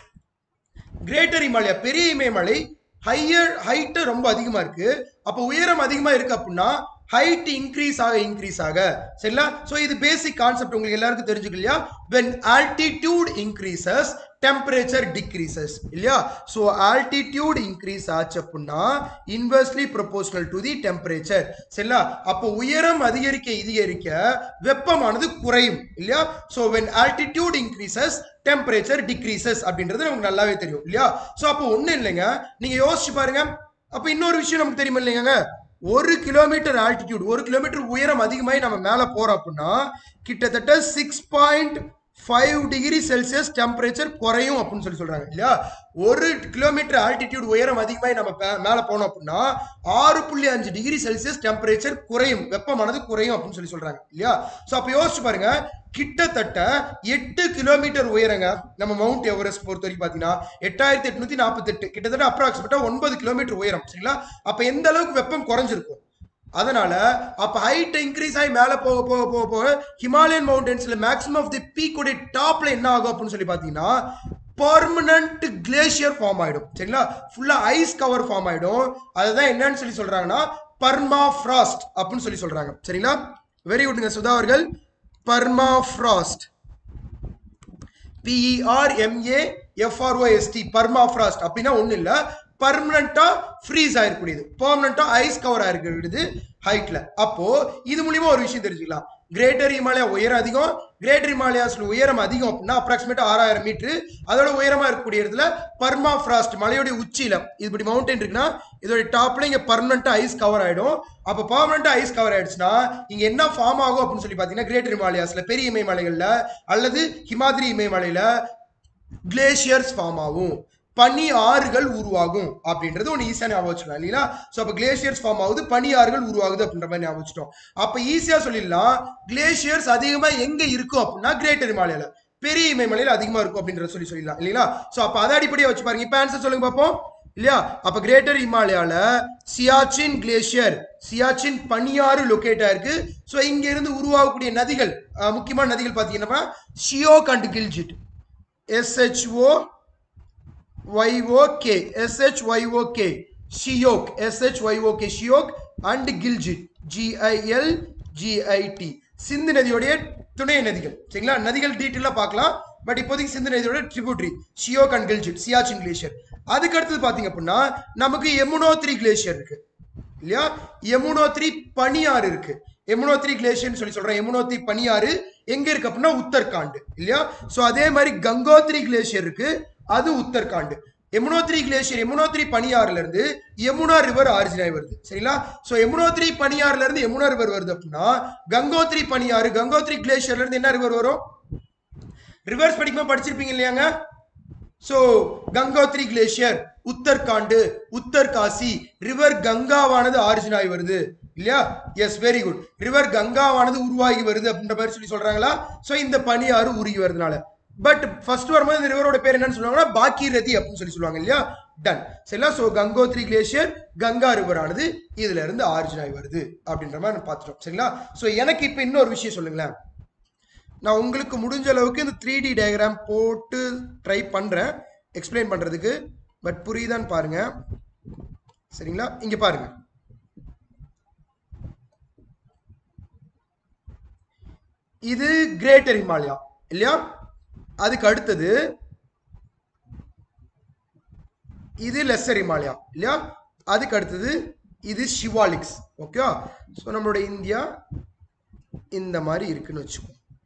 கிரேட்டர் இமாலயா பெரிய இமயமலை ஹையர் ஹைட்டு ரொம்ப அதிகமா இருக்கு அப்போ உயரம் அதிகமா இருக்கு அப்படின்னா ஹைட் இன்க்ரீஸ் ஆக இன்க்ரீஸ் ஆக சரிங்களா ஸோ இது பேசிக் கான்செப்ட் உங்களுக்கு எல்லாருக்கும் தெரிஞ்சுக்க இல்லையா when altitude increases temperature decreases இல்லையா ஸோ ஆல்டிடியூட் இன்க்ரீஸ் ஆச்சு அப்படின்னா inversely proportional to the temperature சரிங்களா அப்போ உயரம் அதிகரிக்க அதிகரிக்க வெப்பமானது குறையும் இல்லையா so when altitude increases temperature decreases அப்படின்றது நமக்கு நல்லாவே தெரியும் இல்லையா ஸோ அப்போ ஒன்றும் இல்லைங்க நீங்க யோசிச்சு பாருங்க அப்போ இன்னொரு விஷயம் நமக்கு தெரியுமா இல்லைங்க ஒரு கிலோமீட்டர் ஆல்டிடியூட் ஒரு கிலோமீட்டர் உயரம் அதிகமாகி நம்ம மேலே போறோம் அப்படின்னா கிட்டத்தட்ட six point five degree Celsius temperature குறையும் அப்படின்னு சொல்லி சொல்றாங்க இல்லையா ஒரு கிலோமீட்டர் ஆல்டிடியூட் உயரம் அதிகமாகி நம்ம பே- மேல போனோம் அப்படின்னா ஆறு புள்ளி அஞ்சு டிகிரி செல்சியஸ் டெம்பரேச்சர் குறையும் வெப்பமானது குறையும் அப்படின்னு சொல்லி சொல்றாங்க இல்லையா ஸோ அப்போ யோசிச்சு பாருங்க கிட்டத்தட்ட எட்டு கிலோமீட்டர் உயரங்க நம்ம மவுண்ட் எவரெஸ்ட் பொறுத்த வரைக்கும் பார்த்தீங்கன்னா எட்டாயிரத்தி எட்நூத்தி நாற்பத்தெட்டு கிட்டத்தட்ட அப்ராக்சிமேட்டா ஒன்பது கிலோமீட்டர் உயரம் சரிங்களா அப்ப எந்த அளவுக்கு வெப்பம் குறைஞ்சிருக்கும் அதனால அப்ப ஹைட் இன்க்ரீஸ் ஆகி மேல போக போக போக போக ஹிமாலயன் மவுண்டன்ஸ்ல மேக்ஸிமம் ஆஃப் தி பீக் உடைய டாப்ல என்ன ஆகும் அப்படின்னு சொல்லி பாத்தீங்கன்னா பர்மனன்ட் கிளேஷியர் ஃபார்ம் ஆயிடும் சரிங்களா ஃபுல்லா ஐஸ் கவர் ஃபார்ம் ஆயிடும் அதுதான் என்னன்னு சொல்லி சொல்றாங்கன்னா பர்மா ஃப்ராஸ்ட் அப்படின்னு சொல்லி சொல்றாங்க சரிங்களா வெரி குட்ங்க சுதா அவர்கள் பர்மா ஃப்ராஸ்ட் பிஇஆர்எம்ஏ எஃப்ஆர்ஓஎஸ்டி பர்மாஃப்ராஸ்ட் அப்படின்னா ஒன்றும் இல்லை பர்மனண்டா ஃப்ரீஸ் ஆயிருக்கூடியது பெர்மனண்டா ஐஸ் கவர் ஆயிருக்கிறது ஹைட்ல அப்போ இது மூலியமா ஒரு விஷயம் தெரிஞ்சுக்கலாம் கிரேட்டர் இமாலயா உயரம் அதிகம் கிரேட்டர் இமாலயாஸ்ல உயரம் அதிகம் அப்படின்னா அப்ராக்சிமேட்டா ஆறாயிரம் மீட்டர் அதோட உயரமா இருக்கக்கூடிய இடத்துல பர்மா ஃப்ராஸ்ட் மலையோட உச்சியில இது இப்படி மவுண்டன் இருக்குன்னா இதோட டாப்ல இங்க பர்மனண்டா ஐஸ் கவர் ஆயிடும் அப்ப பர்மனண்டா ஐஸ் கவர் ஆயிடுச்சுன்னா இங்க என்ன ஃபார்ம் ஆகும் அப்படின்னு சொல்லி பாத்தீங்கன்னா கிரேட்டர் இமாலயாஸ்ல பெரிய இமயமலைகள்ல அல்லது ஹிமாத்ரி இமயமலையில கிளேஷியர்ஸ் ஃபார்ம் ஆகும் பனி ஆறுகள் உருவாகும் அப்படின்றது ஒன்று ஈஸியாக ஞாபகம் வச்சுக்கலாம் இல்லைங்களா ஸோ அப்போ கிளேஷியர்ஸ் ஃபார்ம் ஆகுது பனி ஆறுகள் உருவாகுது அப்படின்ற மாதிரி ஞாபகம் வச்சுட்டோம் அப்போ ஈஸியாக சொல்லிடலாம் கிளேஷியர்ஸ் அதிகமாக எங்கே இருக்கும் அப்படின்னா கிரேட்டர் இமாலயால பெரிய இமயமலையில் அதிகமாக இருக்கும் அப்படின்றத சொல்லி சொல்லிடலாம் இல்லைங்களா ஸோ அப்போ அதை அடிப்படையாக வச்சு பாருங்க இப்போ ஆன்சர் சொல்லுங்க பார்ப்போம் இல்லையா அப்ப கிரேட்டர் இமாலயால சியாச்சின் கிளேஷியர் சியாச்சின் பனியாறு லொக்கேட் ஆயிருக்கு ஸோ இங்க இருந்து உருவாகக்கூடிய நதிகள் அஹ், முக்கியமான நதிகள் பார்த்தீங்கன்னா Shyok and Gilgit SHO YOK SHYOK Shyok SHYOK Shyok and Gilgit GIL GIT Sindhu நதியோடைய துணை நதிகள் சரிங்களா நதிகள் டீட்டெயிலாக பார்க்கலாம் பட் இப்போதைக்கு சிந்து நதியோட ட்ரிபியூட்ரி ஷியோ கன்கில்ஜிட் சியாச்சின் கிளேஷியர் அதுக்கு அடுத்தது பாத்தீங்க அப்படின்னா நமக்கு யமுனோத்ரி கிளேஷியர் இருக்கு இல்லையா யமுனோத்ரி பனியாறு இருக்கு யமுனோத்ரி கிளேஷியர்னு சொல்லி சொல்றேன் யமுனோத்ரி பனியாறு எங்க இருக்கு அப்படின்னா உத்தரகாண்ட் இல்லையா சோ அதே மாதிரி கங்கோத்ரி கிளேஷியர் இருக்கு அது உத்தரகாண்ட் யமுனோத்ரி கிளேஷியர் யமுனோத்ரி பனியாறுல இருந்து யமுனா ரிவர் ஆரிஜின் ஆகி வருது சரிங்களா சோ யமுனோத்ரி பனியாறுல இருந்து யமுனா ரிவர் வருது அப்படின்னா கங்கோத்ரி பனியாறு கங்கோத்ரி கிளேஷியர்ல இருந்து என்ன ரிவர் வரும் ரிவர்ஸ் படிக்கும்போது படிச்சிருப்பீங்க இல்லையாங்க so Gangotri glacier Uttarakhand Uttarkashi river கங்காவானது ஆரிஜின் ஆகி வருது இல்லையா எஸ் வெரி குட் ரிவர் கங்காவானது உருவாகி வருது அப்படின்ற மாதிரி சொல்லி சொல்றாங்களா சோ இந்த பனியாறு உருகி வருதுனால பட் ஃபர்ஸ்ட் வரும்போது இந்த ரிவரோட பேர் என்னன்னு சொல்லுவாங்கன்னா பாக்கீரதி அப்படின்னு சொல்லி சொல்லுவாங்க இல்லையா டன் சரிங்களா so Gangotri glacier Ganga river ஆனது இதுல இருந்து ஆரிஜின் ஆகி வருது அப்படின்ற மாதிரி நம்ம பார்த்துட்டோம் சரிங்களா சோ எனக்கு இப்ப இன்னொரு விஷயம் சொல்லுங்களேன் நான் உங்களுக்கு முடிஞ்ச அளவுக்கு இந்த த்ரீ டி டயக்ராம் போட்டு ட்ரை பண்ணுறேன் எக்ஸ்பிளைன் பண்ணுறதுக்கு பட் புரியுதான்னு பாருங்க சரிங்களா இங்கே பாருங்க இது கிரேட்டர் ஹிமாலயா இல்லையா அதுக்கு அடுத்தது இது லெஸ்ஸர் ஹிமாலயா இல்லையா அதுக்கு அடுத்தது இது ஷிவாலிக்ஸ் ஓகே ஸோ நம்மளோட இந்தியா இந்த மாதிரி இருக்குன்னு வச்சுக்கோ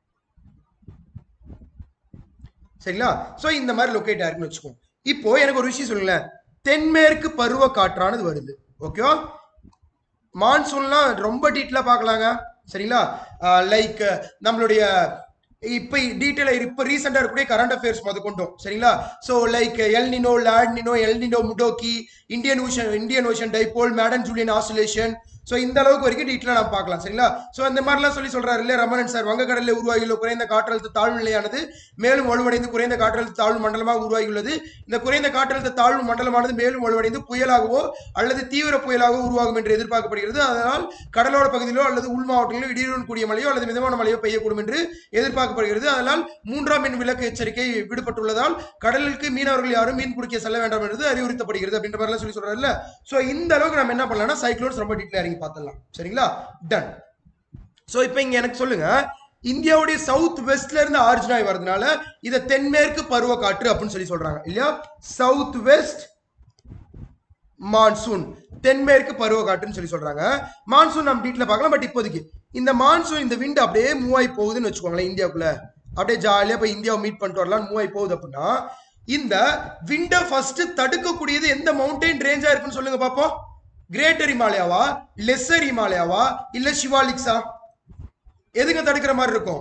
சரிங்களா சோ இந்த மாதிரி லொக்கேட் ஆயிருக்குன்னு வச்சுக்கோ இப்போ எனக்கு ஒரு விஷயம் சொல்லுங்களேன் தென்மேற்கு பருவ காற்றானது வருது ஓகேவா மான்சூன்லாம் ரொம்ப டீட்டெயிலாக பார்க்கலாங்க சரிங்களா லைக் நம்மளுடைய இப்போ டீட்டெயிலாக இப்போ ரீசெண்டாக இருக்கக்கூடிய கரண்ட் அஃபேர்ஸ் முத கொண்டோம் சரிங்களா so like El Nino La Nina El Nino Modoki Indian Ocean Indian Ocean dipole Madden Julian oscillation so இந்த அளவுக்கு வரைக்கும் டீட்டெயிலாக நம்ம பார்க்கலாம் சரிங்களா ஸோ அந்த மாதிரிலாம் சொல்லி சொல்றாரு இல்லையா ரமணன் சார் வங்கக்கடலில் உருவாகியுள்ள குறைந்த காற்றழுத்த தாழ்வு நிலையானது மேலும் வலுவடைந்து குறைந்த காற்றழுத்த தாழ்வு மண்டலமாக உருவாகியுள்ளது இந்த குறைந்த காற்றழுத்த தாழ்வு மண்டலமானது மேலும் வலுவடைந்து புயலாகவோ அல்லது தீவிர புயலாகவோ உருவாகும் என்று எதிர்பார்க்கப்படுகிறது அதனால் கடலோர பகுதியிலோ அல்லது உள் மாவட்டங்களிலோ இடியுடன் கூடிய மழையோ அல்லது மிதமான மழையோ பெய்யக்கூடும் என்று எதிர்பார்க்கப்படுகிறது அதனால் மூன்றாம் மின் விலக்கு எச்சரிக்கை விடுபட்டுள்ளதால் கடலுக்கு மீனவர்கள் யாரும் மீன் பிடிக்க செல்ல வேண்டாம் என்று அறிவுறுத்தப்படுகிறது அப்படின்ற மாதிரிலாம் சொல்லி சொல்றாருல்ல ஸோ இந்த அளவுக்கு நம்ம என்ன பண்ணலாம்னா சைக்ளோன்ஸ் ரொம்ப டீட்டெயில் இறங்கி பார்த்துடலாம் சரிங்களா டன் ஸோ இப்போ இங்க எனக்கு சொல்லுங்க இந்தியாவுடைய சவுத் வெஸ்ட்ல இருந்து ஆரிஜினாய் வரதுனால இதை தென்மேற்கு பருவ காற்று அப்படின்னு சொல்லி சொல்றாங்க இல்லையா சவுத் வெஸ்ட் மான்சூன் தென்மேற்கு பருவ காற்றுன்னு சொல்லி சொல்றாங்க மான்சூன் நம்ம டீட்டில் பார்க்கலாம் பட் இப்போதைக்கு இந்த மான்சூன் இந்த விண்டு அப்படியே மூவ் ஆகி போகுதுன்னு வச்சுக்கோங்களேன் இந்தியாவுக்குள்ள அப்படியே ஜாலியாக போய் இந்தியாவை மீட் பண்ணிட்டு வரலாம் மூவ் ஆகி போகுது அப்படின்னா இந்த விண்டை ஃபர்ஸ்ட் தடுக்கக்கூடியது எந்த மவுண்டைன் ரேஞ்சா இருக்குன்னு சொல்லுங்க பார்ப்போம் கிரேட்டர் இமாலயாவா லெஸ்ஸர் இமாலயாவா இல்ல சிவாலிக்ஸா எதுங்க தடுக்கிற மாதிரி இருக்கும்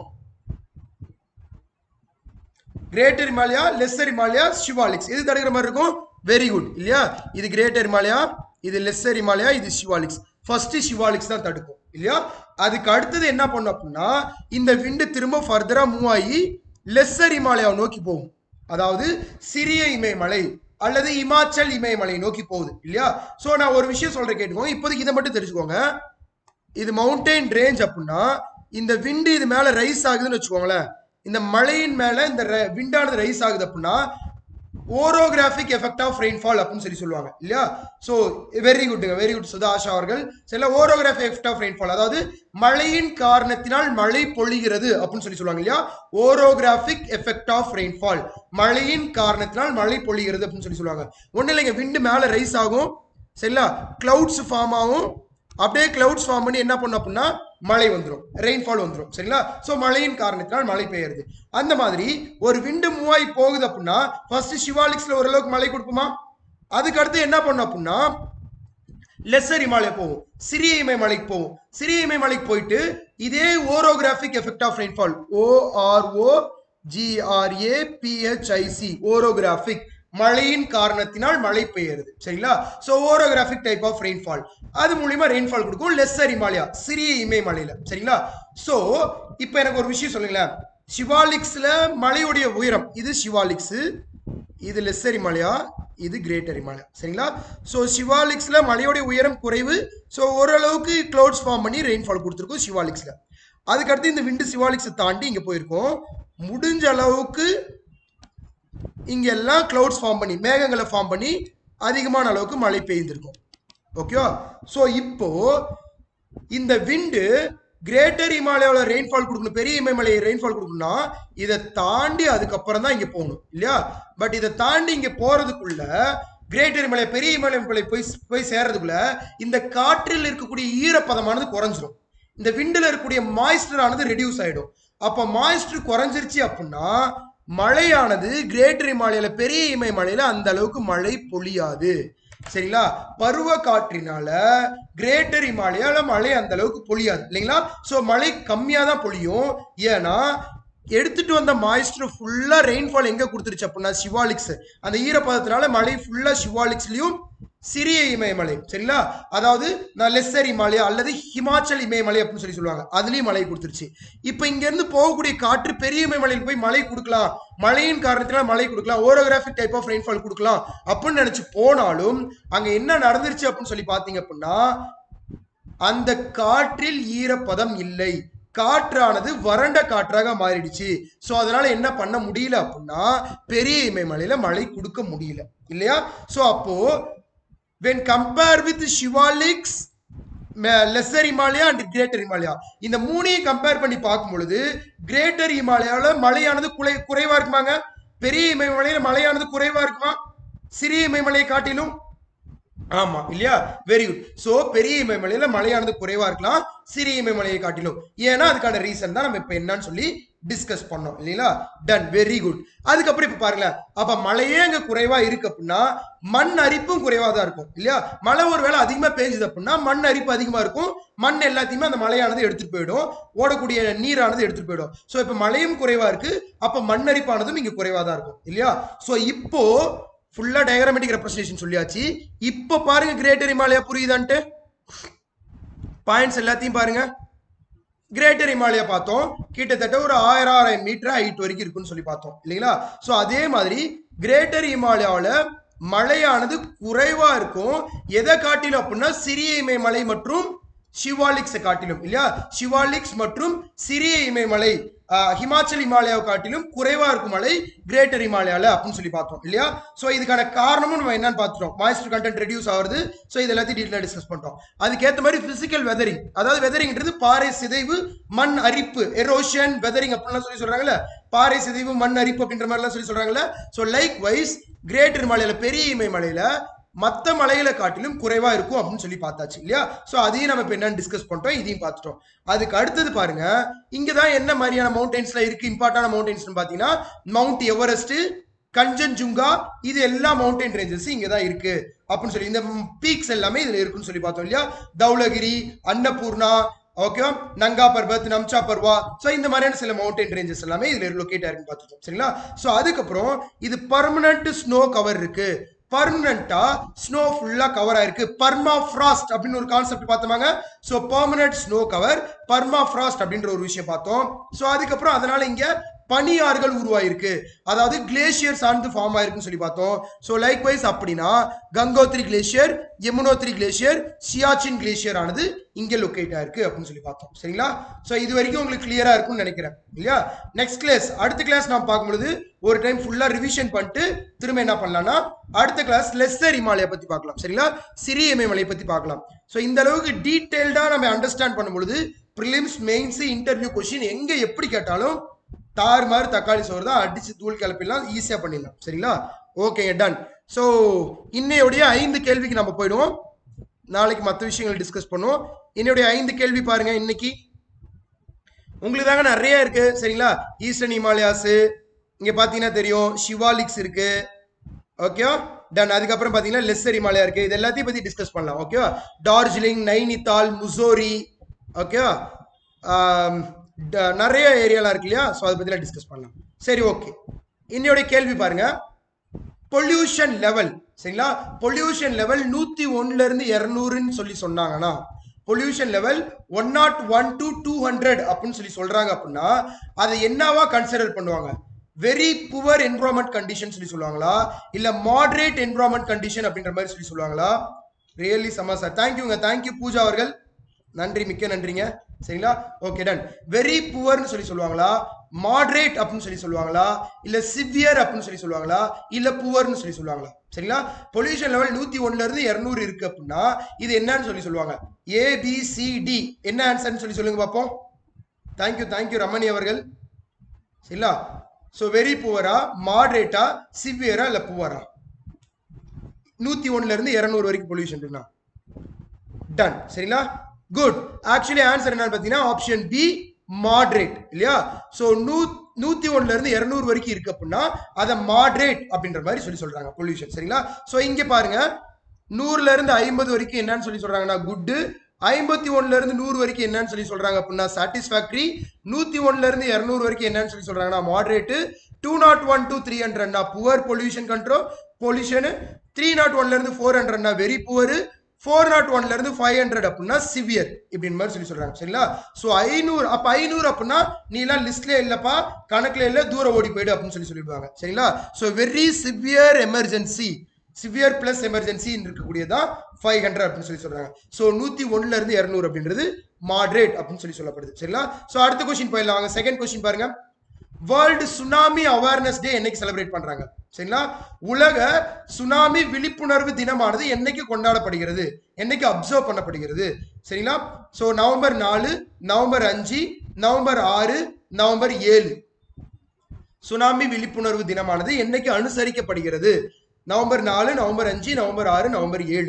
கிரேட்டர் இமாலயா லெஸ்ஸர் இமாலயா சிவாலிக்ஸ் எது தடுக்கிற மாதிரி இருக்கும் வெரி குட் இல்லையா இது கிரேட்டர் இமாலயா இது லெஸ்ஸர் இமாலயா இது சிவாலிக்ஸ் ஃபர்ஸ்ட் சிவாலிக்ஸ் தான் தடுக்கும் இல்லையா அதுக்கு அடுத்தது என்ன பண்ணும் அப்படின்னா இந்த விண்டு திரும்ப ஃபர்தரா மூவ் ஆகி லெஸ்ஸர் இமாலயாவை நோக்கி போகும் அதாவது சிறிய இமயமலை அல்லது இமாச்சல் இமயமலை நோக்கி போகுது இல்லையா சோ நான் ஒரு விஷயம் சொல்றேன் கேட்டுக்கோங்க இப்போதைக்கு இதை மட்டும் தெரிஞ்சுக்கோங்க இது மவுண்டைன் ரேஞ்ச் அப்படின்னா இந்த விண்டு இது மேல ரைஸ் ஆகுதுன்னு வச்சுக்கோங்களேன் இந்த மலையின் மேல இந்த விண்டானது ரைஸ் ஆகுது அப்படின்னா ஓரோகிராஃபிக் எஃபெக்ட் ஆஃப் ரெயின்ஃபால் அப்படின்னு சொல்லி சொல்லுவாங்க இல்லையா ஸோ வெரி குட்டுங்க வெரி குட் சுதா ஆஷா அவர்கள் சில ஓரோகிராஃபிக் எஃபெக்ட் ஆஃப் ரெயின்ஃபால் அதாவது மழையின் காரணத்தினால் மழை பொழிகிறது அப்படின்னு சொல்லி சொல்லுவாங்க இல்லையா ஓரோகிராஃபிக் எஃபெக்ட் ஆஃப் ரெயின்ஃபால் மழையின் காரணத்தினால் மழை பொழிகிறது அப்படின்னு சொல்லி சொல்லுவாங்க ஒன்றும் இல்லைங்க விண்டு மேலே ரைஸ் ஆகும் சரிங்களா கிளவுட்ஸ் ஃபார்ம் ஆகும் அப்படியே கிளவுட்ஸ் ஃபார்ம் பண்ணி என்ன பண்ணும் அப்படின்னா மழை வந்துடும் ரெயின்ஃபால் வந்துடும் சரிங்களா ஸோ மழையின் காரணத்தினால் மழை பெய்யுறது அந்த மாதிரி ஒரு விண்டு மூவாய் போகுது அப்படின்னா ஃபர்ஸ்ட் சிவாலிக்ஸ்ல ஓரளவுக்கு மழை கொடுக்குமா அதுக்கு அடுத்து என்ன பண்ணும் அப்படின்னா லெஸ்ஸர் இமாலயா போகும் சிறிய இமயமலைக்கு போகும் சிறிய இமயமலைக்கு போயிட்டு இதே orographic effect of rainfall ORO GRA PHIC orographic மழையின் காரணத்தினால் மழை பெய்யுறது சரிங்களா so orographic type of rainfall அது மூலியமா ரெயின்ஃபால் கொடுக்கும் லெஸ்ஸர் இமாலயா சிறிய இமயமலையில சரிங்களா ஸோ இப்போ எனக்கு ஒரு விஷயம் சொல்லுங்களேன் சிவாலிக்ஸ்ல மலையுடைய உயரம் இது சிவாலிக்ஸ் இது லெஸ்ஸர் இமாலயா இது கிரேட்டர் இமாலயா சரிங்களா ஸோ சிவாலிக்ஸ்ல மலையோடைய உயரம் குறைவு ஸோ ஓரளவுக்கு க்ளவுட்ஸ் ஃபார்ம் பண்ணி ரெயின்ஃபால் கொடுத்துருக்கோம் சிவாலிக்ஸ்ல அதுக்கடுத்து இந்த விண்டு சிவாலிக்ஸை தாண்டி இங்க போயிருக்கோம் முடிஞ்ச அளவுக்கு இங்க எல்லாம் கிளவுட்ஸ் ஃபார்ம் பண்ணி மேகங்களை ஃபார்ம் பண்ணி அதிகமான அளவுக்கு மழை பெய்திருக்கும் ஓகேவா ஸோ இப்போ இந்த விண்டு கிரேட்டர் இமாலயாவில் ரெயின்ஃபால் கொடுக்கணும் பெரிய இமயமலை ரெயின்ஃபால் கொடுக்கணும்னா இதை தாண்டி அதுக்கப்புறம் தான் இங்க போகணும் இல்லையா பட் இதை தாண்டி இங்க போறதுக்குள்ள கிரேட்டர் இமலை பெரிய இமயமலை போய் போய் சேர்றதுக்குள்ள இந்த காற்றில் இருக்கக்கூடிய ஈரப்பதமானது குறைஞ்சிரும் இந்த விண்டில் இருக்கக்கூடிய மாய்ஸ்டர் ஆனது ரெடியூஸ் ஆயிடும் அப்ப மாய்ஸ்டர் குறைஞ்சிருச்சு அப்படின்னா மழையானது கிரேட்டர் இமாலயில பெரிய இமயமலையில அந்த அளவுக்கு மழை பொழியாது சரிங்களா பருவ காற்றினால கிரேட்டர் இமாலயால மழை அந்த அளவுக்கு பொழியாது இல்லைங்களா சோ மழை கம்மியா தான் பொழியும் ஏன்னா எடுத்துட்டு வந்த மாய்ஸ்டர் ஃபுல்லா ரெயின்ஃபால் எங்க கொடுத்துருச்சு அப்படின்னா சிவாலிக்ஸ் அந்த ஈரப்பதத்தினால மழை ஃபுல்லா சிவாலிக்ஸ்லயும் சிறிய இமயமலை சரிங்களா அதாவது நான் லெஸ்ஸர் இமாலயா அல்லது ஹிமாச்சல் இமயமலை அப்படின்னு சொல்லி சொல்லுவாங்க அதுலயும் மழை கொடுத்துருச்சு இப்போ இங்க இருந்து போகக்கூடிய காற்று பெரிய இமயமலையில் போய் மழை கொடுக்கலாம் மழையின் காரணத்தினால மழை கொடுக்கலாம் ஓரோகிராஃபிக் டைப் ஆஃப் ரெயின்ஃபால் கொடுக்கலாம் அப்படின்னு நினைச்சு போனாலும் அங்க என்ன நடந்துருச்சு அப்படின்னு சொல்லி பாத்தீங்க அப்படின்னா அந்த காற்றில் ஈரப்பதம் இல்லை காற்றானது வறண்ட காற்றாக மாறிடுச்சு சோ அதனால என்ன பண்ண முடியல அப்படின்னா பெரிய இமயமலையில மழை கொடுக்க முடியல இல்லையா சோ அப்போ when compare with shivaliks lesser Himalaya and greater Himalaya இந்த மூணையும் கம்பேர் பண்ணி பார்க்கும் பொழுது கிரேட்டர் இமாலயால மழையானது குறை குறைவா இருக்குமாங்க பெரிய இமயமலையில மழையானது குறைவா இருக்குமா சிறிய இமயமலையை காட்டிலும் ஆமா இல்லையா வெரி குட் சோ பெரிய இமயமலையில மழையானது குறைவா இருக்கலாம் சிறிய இமயமலையை காட்டிலும் ஏன்னா அதுக்கான ரீசன் தான் நம்ம இப்ப என்னன்னு சொல்லி டிஸ்கஸ் பண்ணோம் இல்லைங்களா டன் வெரி குட் அதுக்கப்புறம் இப்ப பாருங்களேன் அப்ப மழையே அங்க குறைவா இருக்கு அப்படின்னா மண் அரிப்பும் குறைவா தான் இருக்கும் இல்லையா மழை ஒரு வேளை அதிகமா பெய்யுது அப்படின்னா மண் அரிப்பு அதிகமா இருக்கும் மண் எல்லாத்தையுமே அந்த மழையானது எடுத்துட்டு போயிடும் ஓடக்கூடிய நீரானது எடுத்துட்டு போயிடும் சோ இப்ப மழையும் குறைவா இருக்கு அப்ப மண் அரிப்பானதும் இங்க குறைவா தான் இருக்கும் இல்லையா சோ இப்போ ஃபுல்லா டயக்ராமேட்டிக் ரெப்ரஸன்டேஷன் சொல்லியாச்சு இப்போ பாருங்க கிரேட்டர் இமாலயா புரியுதான்ட்டு பாயிண்ட்ஸ் எல்லாத்தையும் பாருங்க கிரேட்டர் இமாலயா பார்த்தோம் கிட்டத்தட்ட ஒரு ஆயிரம் ஆயிரம் மீட்டர் ஹைட் வரைக்கும் இருக்குன்னு சொல்லி பார்த்தோம் இல்லைங்களா ஸோ அதே மாதிரி கிரேட்டர் இமாலயாவில் மழையானது குறைவா இருக்கும் எதை காட்டிலும் அப்படின்னா சிறிய இமயமலை மற்றும் சிவாலிக்ஸை காட்டிலும் இல்லையா சிவாலிக்ஸ் மற்றும் சிறிய இமயமலை ஆஹ், ஹிமாச்சல் இமாலயாவை காட்டிலும் குறைவா இருக்கும் மலை கிரேட்டர் இமாலயால அப்படின்னு சொல்லி பார்த்தோம் இல்லையா சோ இதுக்கான காரணமும் நம்ம என்னன்னு பார்த்துட்டோம் மாய்ஸ்டர் கண்டென்ட் ரெடியூஸ் ஆகுது சோ இது எல்லாத்தையும் டீட்டெயிலாக டிஸ்கஸ் பண்ணிட்டோம் அதுக்கேற்ற மாதிரி பிசிக்கல் வெதரிங் அதாவது வெதரிங்ன்றது பாறை சிதைவு மண் அரிப்பு எரோஷன் வெதரிங் அப்படின்லாம் சொல்லி சொல்றாங்கல்ல பாறை சிதைவு மண் அரிப்பு அப்படின்ற மாதிரிலாம் சொல்லி சொல்றாங்கல்ல சோ லைக் வைஸ் கிரேட்டர் மலையில பெரிய இமயமலையில மத்த மலைகளை காட்டிலும் குறைவா இருக்கும் அப்படின்னு சொல்லி பார்த்தாச்சு இல்லையா சோ அதையும் நம்ம இப்ப என்னன்னு டிஸ்கஸ் பண்ணிட்டோம் இதையும் பார்த்துட்டோம் அதுக்கு அடுத்தது பாருங்க இங்க தான் என்ன மாதிரியான மவுண்டன்ஸ்ல இருக்கு இம்பார்ட்டான மவுண்டன்ஸ் பாத்தீங்கன்னா மவுண்ட் எவரெஸ்ட் கஞ்சன்ஜுங்கா இது எல்லா மவுண்டன் ரேஞ்சஸ் இங்க தான் இருக்கு அப்படின்னு சொல்லி இந்த பீக்ஸ் எல்லாமே இதுல இருக்குன்னு சொல்லி பார்த்தோம் இல்லையா தௌலகிரி அன்னபூர்ணா ஓகே நங்கா பர்வத் நம்சா பர்வா ஸோ இந்த மாதிரியான சில மவுண்டன் ரேஞ்சஸ் எல்லாமே இதுல லொக்கேட் ஆயிருக்குன்னு பார்த்துட்டோம் சரிங்களா ஸோ அதுக்கப்புறம் இது பர்மனன்ட் ஸ்னோ கவர் இருக்கு பர்மனண்டா ஸ்னோ ஃபுல்லா கவர் ஆயிருக்கு பர்மா ஃப்ராஸ்ட் அப்படின்னு ஒரு கான்செப்ட் பார்த்தோமாங்க so permanent snow cover permafrost அப்படின்ற ஒரு விஷயம் பார்த்தோம் ஸோ அதுக்கப்புறம் அதனால இங்க பனியாறுகள் உருவாயிருக்கு அதாவது கிளேசியர் சார்ந்து ஃபார்ம் ஆயிருக்குன்னு சொல்லி பார்த்தோம் ஸோ லைக் வைஸ் அப்படின்னா Gangotri glacier Yamunotri glacier Siachen glacier ஆனது இங்கே லொக்கேட் ஆயிருக்கு அப்படின்னு சொல்லி பார்த்தோம் சரிங்களா ஸோ இது வரைக்கும் உங்களுக்கு கிளியரா இருக்கும்னு நினைக்கிறேன் இல்லையா நெக்ஸ்ட் கிளாஸ் அடுத்த கிளாஸ் நான் பார்க்கும்பொழுது ஒரு டைம் ஃபுல்லா ரிவிஷன் பண்ணிட்டு திரும்ப என்ன பண்ணலாம்னா அடுத்த கிளாஸ் லெஸ்ஸர் இமாலயா பத்தி பார்க்கலாம் சரிங்களா சிறிய இமயமலையை பத்தி பார்க்கலாம் ஸோ இந்த அளவுக்கு டீட்டெயில்டா நம்ம அண்டர்ஸ்டாண்ட் பண்ணும்பொழுது ப்ரிலிம்ஸ் மெயின்ஸ் இன்டர்வியூ கொஸ்டின் எங்க எப்படி கேட்டாலும் தார் மாதிரி தக்காளி சோறு தான் அடிச்சு தூள் கிளப்பிடலாம் ஈஸியா பண்ணிடலாம் சரிங்களா ஓகேங்க டன் ஸோ இன்னையோடைய ஐந்து கேள்விக்கு நம்ம போயிடுவோம் நாளைக்கு மற்ற விஷயங்கள் டிஸ்கஸ் பண்ணுவோம் இன்னையோடைய ஐந்து கேள்வி பாருங்க இன்னைக்கு உங்களுக்கு தாங்க நிறைய இருக்கு சரிங்களா ஈஸ்டர்ன் ஹிமாலயாஸ் இங்க பாத்தீங்கன்னா தெரியும் ஷிவாலிக்ஸ் இருக்கு ஓகே டன் அதுக்கப்புறம் பாத்தீங்கன்னா லெஸ்ஸர் ஹிமாலயா இருக்கு இது எல்லாத்தையும் பத்தி டிஸ்கஸ் பண்ணலாம் ஓகே டார்ஜிலிங் நைனிதால் முசோரி ஓகே நிறைய ஏரியாலாம் இருக்கு இல்லையா ஸோ அதை பத்திலாம் டிஸ்கஸ் பண்ணலாம் சரி ஓகே இன்னையோட கேள்வி பாருங்க பொல்யூஷன் லெவல் சரிங்களா பொல்யூஷன் லெவல் நூத்தி ஒன்னுல இருந்து இருநூறுன்னு சொல்லி சொன்னாங்கன்னா pollution level one not one to two hundred அப்படின்னு சொல்லி சொல்றாங்க அப்படின்னா அதை என்னவா கன்சிடர் பண்ணுவாங்க வெரி புவர் என்வரான்மெண்ட் கண்டிஷன் சொல்லி சொல்லுவாங்களா இல்ல மாடரேட் என்வரான்மெண்ட் கண்டிஷன் அப்படின்ற மாதிரி சொல்லி சொல்லுவாங்களா ரியலி சமா சார் தேங்க்யூங்க தேங்க்யூ பூஜா அவர்கள் நன்றி மிக்க நன்றிங்க சரிங்களா ஓகே டன் வெரி புவர்னு சொல்லி சொல்லுவாங்களா மாடரேட் அப்படின்னு சொல்லி சொல்லுவாங்களா இல்ல சிவியர் அப்படின்னு சொல்லி சொல்லுவாங்களா இல்ல புவர்னு சொல்லி சொல்லுவாங்களா சரிங்களா பொல்யூஷன் லெவல் நூத்தி ஒண்ணுல இருந்து இருநூறு இருக்கு அப்படின்னா இது என்னன்னு சொல்லி சொல்லுவாங்க ஏபிசிடி என்ன ஆன்சர்னு சொல்லி சொல்லுங்க பார்ப்போம் தேங்க்யூ தேங்க்யூ ரமணி அவர்கள் சரிங்களா ஸோ வெரி புவரா மாடரேட்டா சிவியரா இல்ல புவரா நூத்தி ஒண்ணுல இருந்து இருநூறு வரைக்கும் பொல்யூஷன் இருக்குண்ணா டன் சரிங்களா குட் ஆக்சுவலி ஆன்சர் என்னன்னு பார்த்தீங்கன்னா ஆப்ஷன் பி மாட்ரேட் இல்லையா ஸோ நூ நூத்தி ஒண்ணுல இருந்து இருநூறு வரைக்கும் இருக்கு அப்படின்னா அதை மாட்ரேட் அப்படின்ற மாதிரி சொல்லி சொல்றாங்க பொல்யூஷன் சரிங்களா ஸோ இங்க பாருங்க நூறுல இருந்து ஐம்பது வரைக்கும் என்னன்னு சொல்லி சொல்றாங்கன்னா குட்டு ஐம்பத்தி ஒண்ணுல இருந்து நூறு வரைக்கும் என்னன்னு சொல்லி சொல்றாங்க அப்படின்னா சாட்டிஸ்ஃபேக்டரி நூத்தி ஒண்ணுல இருந்து இருநூறு வரைக்கும் என்னன்னு சொல்லி சொல்றாங்கன்னா moderate two not one to three ஹண்ட்ரட்னா poor pollution control pollution three not ஒன்ல இருந்து ஃபோர் ஹண்ட்ரட்னா வெரி புவர் ஃபோர் நாட் ஒன்ல இருந்து ஃபைவ் ஹண்ட்ரட் அப்படின்னா சிவியர் இப்படின்னு மாதிரி சொல்லி சொல்றாங்க சரிங்களா ஸோ ஐநூறு அப்ப ஐநூறு அப்படின்னா நீ எல்லாம் லிஸ்ட்ல இல்லப்பா கணக்குல இல்ல தூரம் ஓடி போயிடு அப்படின்னு சொல்லி சொல்லிடுவாங்க சரிங்களா so very severe emergency severe plus emergency இருக்கக்கூடியதான் ஃபைவ் ஹண்ட்ரட் அப்படின்னு சொல்லி சொல்றாங்க ஸோ நூத்தி ஒண்ணுல இருந்து இருநூறு அப்படின்றது மாட்ரேட் அப்படின்னு சொல்லி சொல்லப்படுது சரிங்களா ஸோ அடுத்த கொஸ்டின் போயிடலாம் வாங்க செகண்ட் கொஸ்டின் பாருங்க வேர்ல்டு சுனாமி அவேர்னஸ் டே என்னைக்கு செலிப்ரேட் பண்றாங்க சரிங்களா உலக சுனாமி விழிப்புணர்வு தினமானது என்னைக்கு கொண்டாடப்படுகிறது என்னைக்கு அப்சர்வ் பண்ணப்படுகிறது சரிங்களா ஸோ நவம்பர் நாலு நவம்பர் அஞ்சு நவம்பர் ஆறு நவம்பர் ஏழு சுனாமி விழிப்புணர்வு தினமானது என்னைக்கு அனுசரிக்கப்படுகிறது நவம்பர் நாலு நவம்பர் அஞ்சு நவம்பர் ஆறு நவம்பர் ஏழு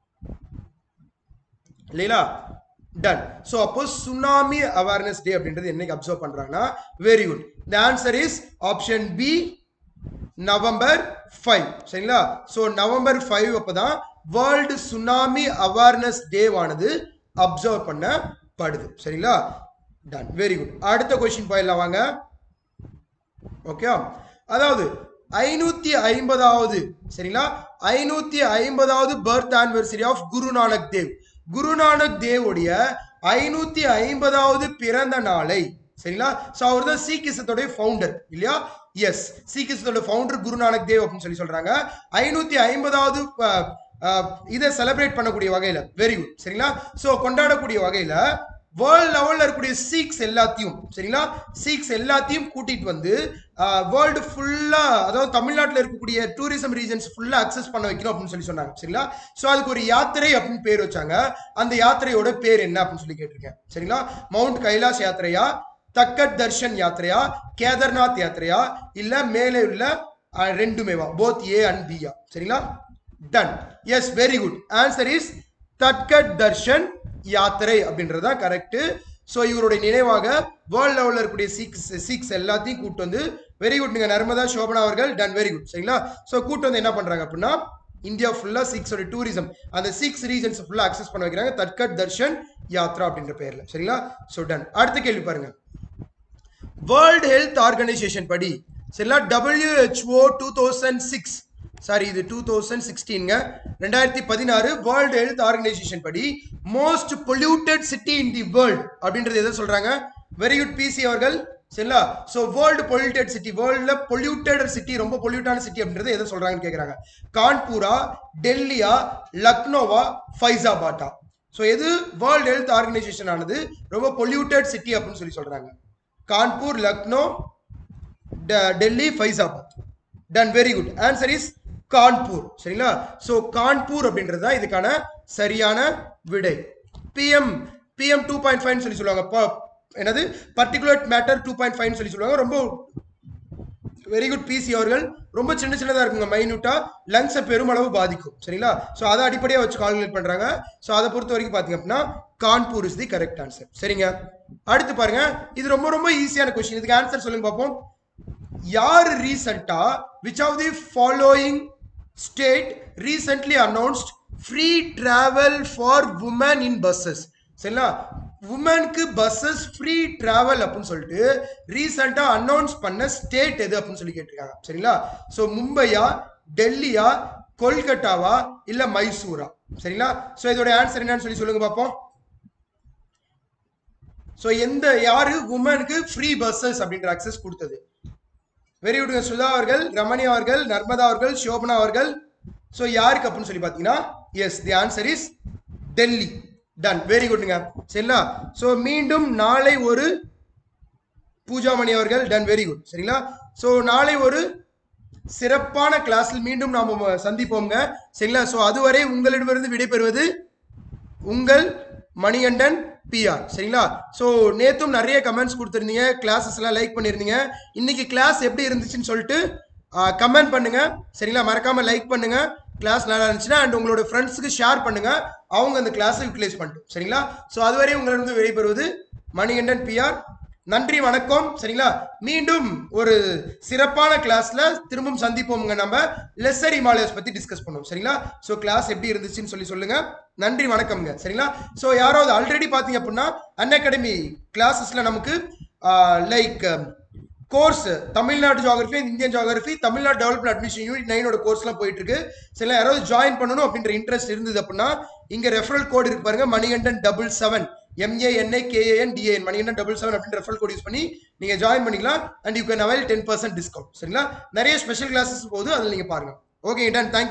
இல்லைங்களா டன் ஸோ அப்போ சுனாமி அவேர்னஸ் டே அப்படின்றது என்னைக்கு அப்சர்வ் பண்றாங்கன்னா very good the answer is option B November five சரிங்களா ஸோ நவம்பர் ஃபைவ் அப்பதான் வேர்ல்டு சுனாமி அவேர்னஸ் டேவானது அப்சர்வ் பண்ணப்படுது சரிங்களா டன் வெரி குட் அடுத்த கொஸ்டின் போயிடலாம் வாங்க ஓகே அதாவது ஐநூத்தி ஐம்பதாவது சரிங்களா ஐநூத்தி ஐம்பதாவது birth anniversary of Guru Nanak Dev Guru Nanak தேவுடைய ஐநூத்தி ஐம்பதாவது பிறந்த நாளை சரிங்களா ஸோ அவர் தான் சீக்கிசத்தோடைய ஃபவுண்டர் இல்லையா எஸ் சீக்கிசத்தோட ஃபவுண்டர் குருநானக் தேவ் அப்படின்னு சொல்லி சொல்றாங்க ஐநூத்தி ஐம்பதாவது இதை செலிப்ரேட் பண்ணக்கூடிய வகையில வெரி குட் சரிங்களா ஸோ கொண்டாடக்கூடிய வகையில வேர்ல்ட் லெவல்ல இருக்கக்கூடிய சீக்ஸ் எல்லாத்தையும் சரிங்களா சீக்ஸ் எல்லாத்தையும் கூட்டிட்டு வந்து வேர்ல்டு ஃபுல்லா அதாவது தமிழ்நாட்டில் இருக்கக்கூடிய டூரிசம் ரீஜன்ஸ் ஃபுல்லா அக்சஸ் பண்ண வைக்கணும் அப்படின்னு சொல்லி சொன்னாங்க சரிங்களா ஸோ அதுக்கு ஒரு யாத்திரை அப்படின்னு பேர் வச்சாங்க அந்த யாத்திரையோட பேர் என்ன அப்படின்னு சொல்லி கேட்டிருக்கேன் சரிங்களா மவுண்ட் கைலாஷ் யாத்திரையா தக்கட் தர்ஷன் யாத்திரையா கேதார்நாத் யாத்திரையா இல்ல மேலே உள்ள அஹ், ரெண்டுமேவா போத் ஏ அண்ட் பியா சரிங்களா done yes very good answer is Tatkal Darshan yatra அப்படின்றது தான் கரெக்ட் ஸோ இவருடைய நினைவாக வேர்ல்ட் லெவலில் இருக்கக்கூடிய சீக்ஸ் சீக்ஸ் எல்லாத்தையும் கூட்டு வந்து வெரி குட் நீங்க நர்மதா சோபனா அவர்கள் டன் வெரி குட் சரிங்களா ஸோ கூட்டு வந்து என்ன பண்றாங்க அப்படின்னா இந்தியா ஃபுல்லா சிக்ஸோட டூரிசம் அந்த சிக்ஸ் ரீஜன்ஸ் ஃபுல்லா அக்சஸ் பண்ண வைக்கிறாங்க தட்கட் தர்ஷன் யாத்ரா அப்படின்ற பேர்ல சரிங்களா ஸோ டன் அடுத்த கேள்வி பாருங்க வேர்ல்ட் ஹெல்த் ஆர்கனைசேஷன் படி சரிங்களா WHO two thousand six sorry இது டூ தௌசண்ட் சிக்ஸ்டீன்ங்க ரெண்டாயிரத்தி பதினாறு வேர்ல்டு ஹெல்த் ஆர்கனைசேஷன் படி most polluted city in the world அப்படின்றது எதை சொல்றாங்க வெரி குட் பிசி அவர்கள் சரிங்களா ஸோ வேர்ல்டு பொல்யூட்டட் சிட்டி வேர்ல்ட்ல பொல்யூட்டட் சிட்டி ரொம்ப பொல்யூட்டான சிட்டி அப்படின்றது எதை சொல்றாங்கன்னு கேட்குறாங்க கான்பூரா டெல்லியா லக்னோவா ஃபைசாபாட்டா ஸோ எது வேர்ல்டு ஹெல்த் ஆர்கனைசேஷன் ஆனது ரொம்ப பொல்யூட்டட் சிட்டி அப்படின்னு சொல்லி சொல்றாங்க கான்பூர் லக்னோ ட- Delhi Faizabad done very good answer is Kanpur சரிங்களா ஸோ கான்பூர் அப்படின்றது தான் இதுக்கான சரியான விடை PM PM two point five சொல்லி சொல்லுவாங்க ப- என்னது particular matter two point five சொல்லி சொல்லுவாங்க ரொம்ப வெரி குட் பிசி அவர்கள் ரொம்ப சின்ன சின்னதா இருக்குங்க மைனூட்டா லங்ஸை பெருமளவு பாதிக்கும் சரிங்களா ஸோ அதை அடிப்படையாக வச்சு கால்குலேட் பண்றாங்க ஸோ அதை பொறுத்த வரைக்கும் பார்த்தீங்க அப்படின்னா Kanpur is the correct answer சரிங்க அடுத்து பாருங்க இது ரொம்ப ரொம்ப ஈஸியான கொஸ்டின் இதுக்கு ஆன்சர் சொல்லுங்க பார்ப்போம் யார் ரீசெண்டா which of the following state recently announced free travel for women in buses சரிங்களா உமனுக்கு பஸ்ஸஸ் ஃப்ரீ டிராவல் அப்படின்னு சொல்லிட்டு ரீசெண்டா அனௌன்ஸ் பண்ண ஸ்டேட் எது அப்படின்னு சொல்லி கேட்டிருக்காங்க சரிங்களா ஸோ மும்பையா டெல்லியா கொல்கட்டாவா இல்ல மைசூரா சரிங்களா ஸோ இதோட ஆன்சர் என்னன்னு சொல்லி சொல்லுங்க பார்ப்போம் ஸோ எந்த யாரு உமனுக்கு ஃப்ரீ பஸ்ஸஸ் அப்படின்ற அக்சஸ் கொடுத்தது வெரி குட் சுதா அவர்கள் ரமணி அவர்கள் நர்மதா அவர்கள் சோபனா அவர்கள் ஸோ யாருக்கு அப்படின்னு சொல்லி பார்த்தீங்கன்னா yes the answer is Delhi done very குட்ங்க சரிங்களா ஸோ மீண்டும் நாளை ஒரு பூஜாமணி அவர்கள் டன் வெரி குட் சரிங்களா ஸோ நாளை ஒரு சிறப்பான கிளாஸில் மீண்டும் நாம் சந்திப்போங்க சரிங்களா ஸோ அதுவரை உங்களிடமிருந்து விடைபெறுவது உங்கள் மணிகண்டன் பிஆர் சரிங்களா ஸோ நேத்தும் நிறைய கமெண்ட்ஸ் கொடுத்துருந்தீங்க கிளாஸஸ் எல்லாம் லைக் பண்ணியிருந்தீங்க இன்னைக்கு கிளாஸ் எப்படி இருந்துச்சுன்னு சொல்லிட்டு கமெண்ட் பண்ணுங்க சரிங்களா மறக்காம லைக் பண்ணுங்க கிளாஸ் நல்லா இருந்துச்சுன்னா அண்ட் உங்களோட ஃப்ரெண்ட்ஸுக்கு ஷேர் பண்ணுங்க அவங்க அந்த கிளாஸை யூட்டிலைஸ் பண்ணிட்டு சரிங்களா ஸோ அதுவரை உங்களிடம் விடைபெறுவது மணிகண்டன் பிஆர் நன்றி வணக்கம் சரிங்களா மீண்டும் ஒரு சிறப்பான கிளாஸ்ல திரும்பவும் சந்திப்போம்ங்க நம்ம லெஸ்ஸர் இமாலயஸ் பத்தி டிஸ்கஸ் பண்ணுவோம் சரிங்களா ஸோ கிளாஸ் எப்படி இருந்துச்சுன்னு சொல்லி சொல்லுங்க நன்றி வணக்கம்ங்க சரிங்களா ஸோ யாராவது ஆல்ரெடி பார்த்தீங்க அப்படின்னா அன் அகாடமி கிளாஸஸ்ல நமக்கு like course Tamil Nadu geography Indian geography Tamil Nadu development administration unit நைனோட கோர்ஸ்லாம் போயிட்டு இருக்கு சில யாராவது ஜாயின் பண்ணணும் அப்படின்ற இன்ட்ரெஸ்ட் இருந்தது அப்படின்னா இங்க ரெஃபரல் கோட் இருக்கு பாருங்க Manikandan double seven MANI KAN DAN Manikandan double seven அப்படின்னு ரெஃபரல் கோட் யூஸ் பண்ணி நீங்க ஜாயின் பண்ணிக்கலாம் and you can avail ten percent discount சரிங்களா நிறைய ஸ்பெஷல் கிளாஸஸ் போகுது அதில் நீங்க பாருங்க ஓகே டன் தேங்க்